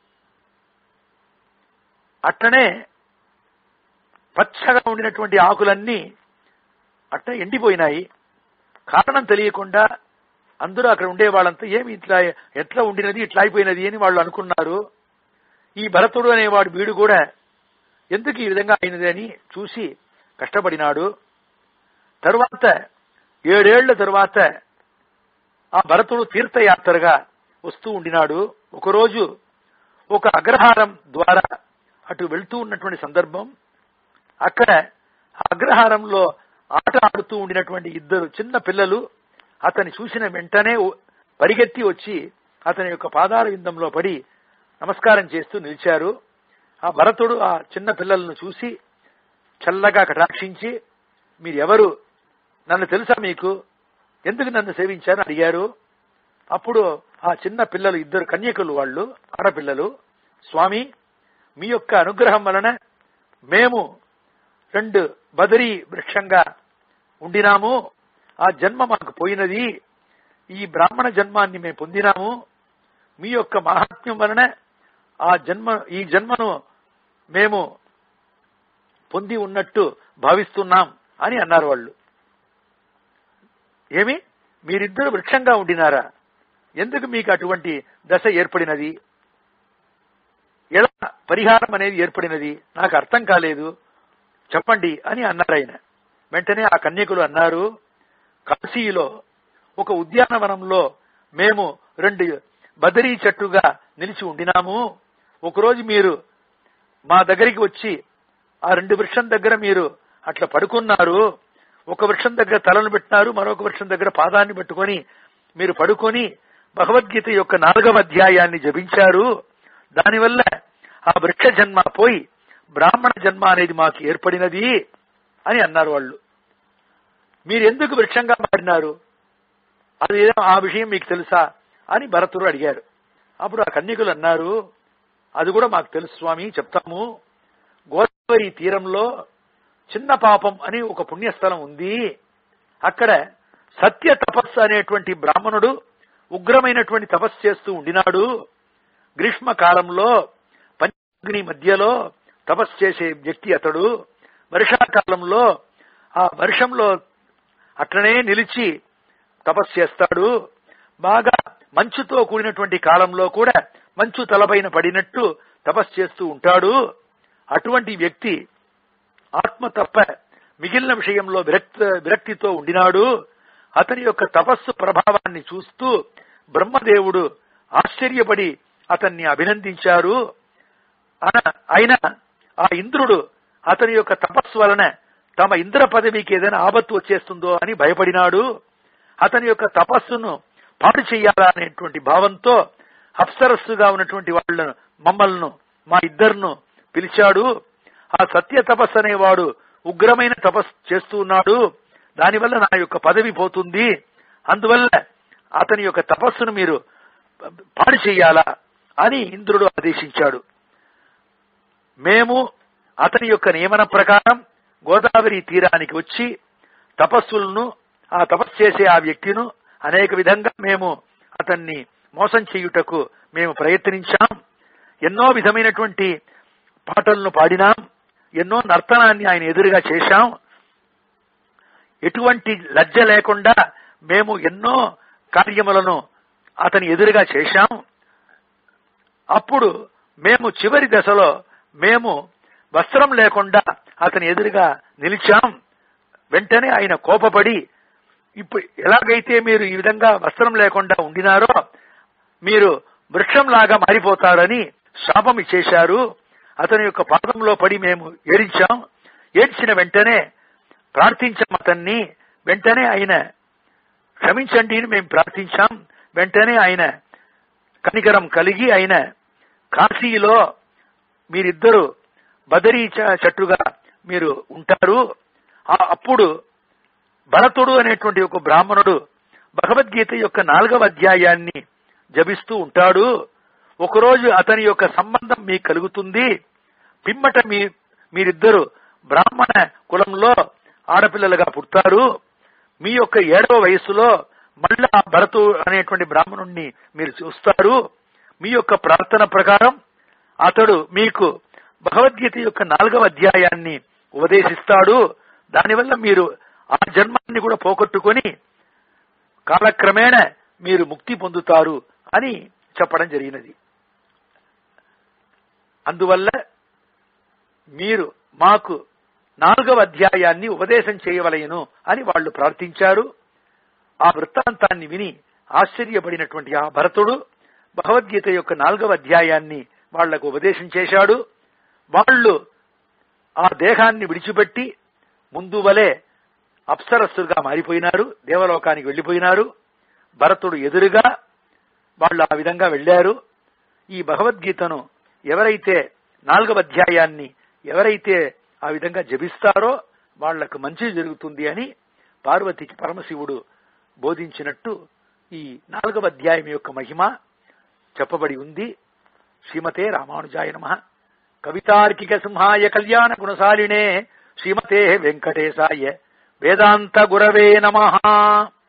అట్లనే పచ్చగా ఉండినటువంటి ఆకులన్నీ అట్ట ఎండిపోయినాయి కారణం తెలియకుండా అందరూ అక్కడ ఉండే వాళ్ళంతా ఏమి ఇట్లా ఎట్లా ఉండినది ఇట్లా అయిపోయినది అని వాళ్ళు అనుకున్నారు ఈ భరతుడు అనేవాడు వీడు కూడా ఎందుకు ఈ విధంగా అయినది అని చూసి కష్టపడినాడు తరువాత ఏడేళ్ల తరువాత ఆ భరతుడు తీర్థయాత్రగా వస్తూ ఉండినాడు ఒకరోజు ఒక అగ్రహారం ద్వారా అటు వెళ్తూ ఉన్నటువంటి సందర్భం అక్కడ ఆ అగ్రహారంలో ఆట ఆడుతూ ఉండినటువంటి ఇద్దరు చిన్న పిల్లలు అతని చూసిన వెంటనే పరిగెత్తి వచ్చి అతని యొక్క పాదాల విందంలో పడి నమస్కారం చేస్తూ నిలిచారు ఆ భరతుడు ఆ చిన్న పిల్లలను చూసి చల్లగా కటాక్షించి మీరెవరు నన్ను తెలుసా మీకు ఎందుకు నన్ను సేవించారని అడిగారు అప్పుడు ఆ చిన్న పిల్లలు ఇద్దరు కన్యకులు వాళ్ళు ఆడపిల్లలు స్వామి మీ యొక్క అనుగ్రహం వలన మేము రెండు బదరీ వృక్షంగా ఉండినాము ఆ జన్మ మాకు పోయినది ఈ బ్రాహ్మణ జన్మాన్ని మేము పొందినాము మీ యొక్క మహాత్మ్యం వలన ఆ జన్మ ఈ జన్మను మేము పొంది ఉన్నట్టు భావిస్తున్నాం అని అన్నారు వాళ్ళు ఏమి మీరిద్దరు వృక్షంగా ఉండినారా ఎందుకు మీకు అటువంటి దశ ఏర్పడినది ఎలా పరిహారం అనేది ఏర్పడినది నాకు అర్థం కాలేదు చెప్పండి అని అన్నారు ఆయన వెంటనే ఆ కన్యకులు అన్నారు కాశీలో ఒక ఉద్యానవనంలో మేము రెండు బదరీ చెట్టుగా నిలిచి ఉండినాము ఒకరోజు మీరు మా దగ్గరికి వచ్చి ఆ రెండు వృక్షం దగ్గర మీరు అట్లా పడుకున్నారు ఒక వృక్షం దగ్గర తలను పెట్టినారు మరొక వృక్షం దగ్గర పాదాన్ని పెట్టుకొని మీరు పడుకొని భగవద్గీత యొక్క నాలుగవ అధ్యాయాన్ని జపించారు దానివల్ల ఆ వృక్ష జన్మ పోయి బ్రాహ్మణ జన్మ అనేది మాకు ఏర్పడినది అని అన్నారు వాళ్ళు మీరెందుకు వృక్షంగా మారినారు అది ఏదో ఆ విషయం మీకు తెలుసా అని భరతుడు అడిగారు అప్పుడు ఆ కన్యకులు అన్నారు అది కూడా మాకు తెలుసు స్వామి చెప్తాము గోదావరి తీరంలో చిన్న పాపం అని ఒక పుణ్యస్థలం ఉంది అక్కడ సత్య తపస్సు అనేటువంటి బ్రాహ్మణుడు ఉగ్రమైనటువంటి తపస్సు చేస్తూ ఉండినాడు గ్రీష్మ కాలంలో పంచగ్ని మధ్యలో తపస్సు చేసే వ్యక్తి అతడు వర్షాకాలంలో ఆ వర్షంలో అట్లనే నిలిచి తపస్సు చేస్తాడు బాగా మంచుతో కూడినటువంటి కాలంలో కూడా మంచు తలపైన పడినట్టు తపస్సు చేస్తూ ఉంటాడు అటువంటి వ్యక్తి ఆత్మ తప్ప మిగిలిన విషయంలో విరక్త విరక్తితో ఉండినాడు అతని యొక్క తపస్సు ప్రభావాన్ని చూస్తూ బ్రహ్మదేవుడు ఆశ్చర్యపడి అతన్ని అభినందించారు అయినా ఆ ఇంద్రుడు అతని యొక్క తపస్సు వలన తమ ఇంద్ర పదవికి ఏదైనా ఆపత్తు వచ్చేస్తుందో అని భయపడినాడు అతని యొక్క తపస్సును పాడు చెయ్యాలా అనేటువంటి భావంతో అప్సరస్సుగా ఉన్నటువంటి వాళ్ళను మమ్మల్ని మా ఇద్దరును పిలిచాడు ఆ సత్య తపస్సు అనేవాడు ఉగ్రమైన తపస్సు చేస్తూ ఉన్నాడు దానివల్ల నా యొక్క పదవి పోతుంది అందువల్ల అతని యొక్క తపస్సును మీరు పాడు చెయ్యాలా అని ఇంద్రుడు ఆదేశించాడు మేము అతని యొక్క నియమన ప్రకారం గోదావరి తీరానికి వచ్చి తపస్సులను ఆ తపస్సు చేసే ఆ వ్యక్తిను అనేక విధంగా మేము అతన్ని మోసం చేయుటకు మేము ప్రయత్నించాం ఎన్నో విధమైనటువంటి పాటలను పాడినాం ఎన్నో నర్తనాన్ని ఆయన ఎదురుగా చేశాం ఎటువంటి లజ్జ లేకుండా మేము ఎన్నో కార్యములను అతని ఎదురుగా చేశాం అప్పుడు మేము చివరి దశలో మేము వస్త్రం లేకుండా అతని ఎదురుగా నిలిచాం వెంటనే ఆయన కోపపడి ఇప్పుడు ఎలాగైతే మీరు ఈ విధంగా వస్త్రం లేకుండా ఉండినారో మీరు వృక్షంలాగా మారిపోతారని శాపం ఇచ్చేశారు అతని యొక్క పాదంలో పడి మేము ఏడించాం ఏడ్చిన వెంటనే ప్రార్థించాం అతన్ని వెంటనే ఆయన క్షమించండి అని మేము ప్రార్థించాం వెంటనే ఆయన కనికరం కలిగి ఆయన కాశీలో మీరిద్దరు బదరీ చెట్టుగా మీరు ఉంటారు అప్పుడు భరతుడు అనేటువంటి ఒక బ్రాహ్మణుడు భగవద్గీత యొక్క నాలుగవ అధ్యాయాన్ని జపిస్తూ ఉంటాడు ఒకరోజు అతని యొక్క సంబంధం మీకు కలుగుతుంది పిమ్మట మీ మీరిద్దరు బ్రాహ్మణ కులంలో ఆడపిల్లలుగా పుడతారు మీ యొక్క ఏడవ వయస్సులో మళ్ళా భరతు అనేటువంటి బ్రాహ్మణుణ్ణి మీరు చూస్తారు మీ యొక్క ప్రార్థన ప్రకారం అతడు మీకు భగవద్గీత యొక్క నాలుగవ అధ్యాయాన్ని ఉపదేశిస్తాడు దానివల్ల మీరు ఆ జన్మాన్ని కూడా పోగొట్టుకొని కాలక్రమేణ మీరు ముక్తి పొందుతారు అని చెప్పడం జరిగినది అందువల్ల మీరు మాకు నాలుగవ అధ్యాయాన్ని ఉపదేశం చేయవలయను అని వాళ్ళు ప్రార్థించారు ఆ వృత్తాంతాన్ని విని ఆశ్చర్యపడినటువంటి ఆ భరతుడు భగవద్గీత యొక్క నాలుగవ అధ్యాయాన్ని వాళ్లకు ఉపదేశం చేశాడు వాళ్ళు ఆ దేహాన్ని విడిచిపెట్టి ముందు వలె అప్సరస్సుగా మారిపోయినారు దేవలోకానికి వెళ్లిపోయినారు భరతుడు ఎదురుగా వాళ్ళు ఆ విధంగా వెళ్లారు ఈ భగవద్గీతను ఎవరైతే నాలుగవ అధ్యాయాన్ని ఎవరైతే ఆ విధంగా జపిస్తారో వాళ్లకు మంచి జరుగుతుంది అని పార్వతికి పరమశివుడు బోధించినట్టు ఈ నాలుగవ అధ్యాయం యొక్క మహిమ చెప్పబడి ఉంది శ్రీమతే రామానుజాయ నమ కవితార్కిక సింహాయ కళ్యాణ గుణశాలినే శ్రీమతే వెంకటేశాయ వేదాంత గురవే నమః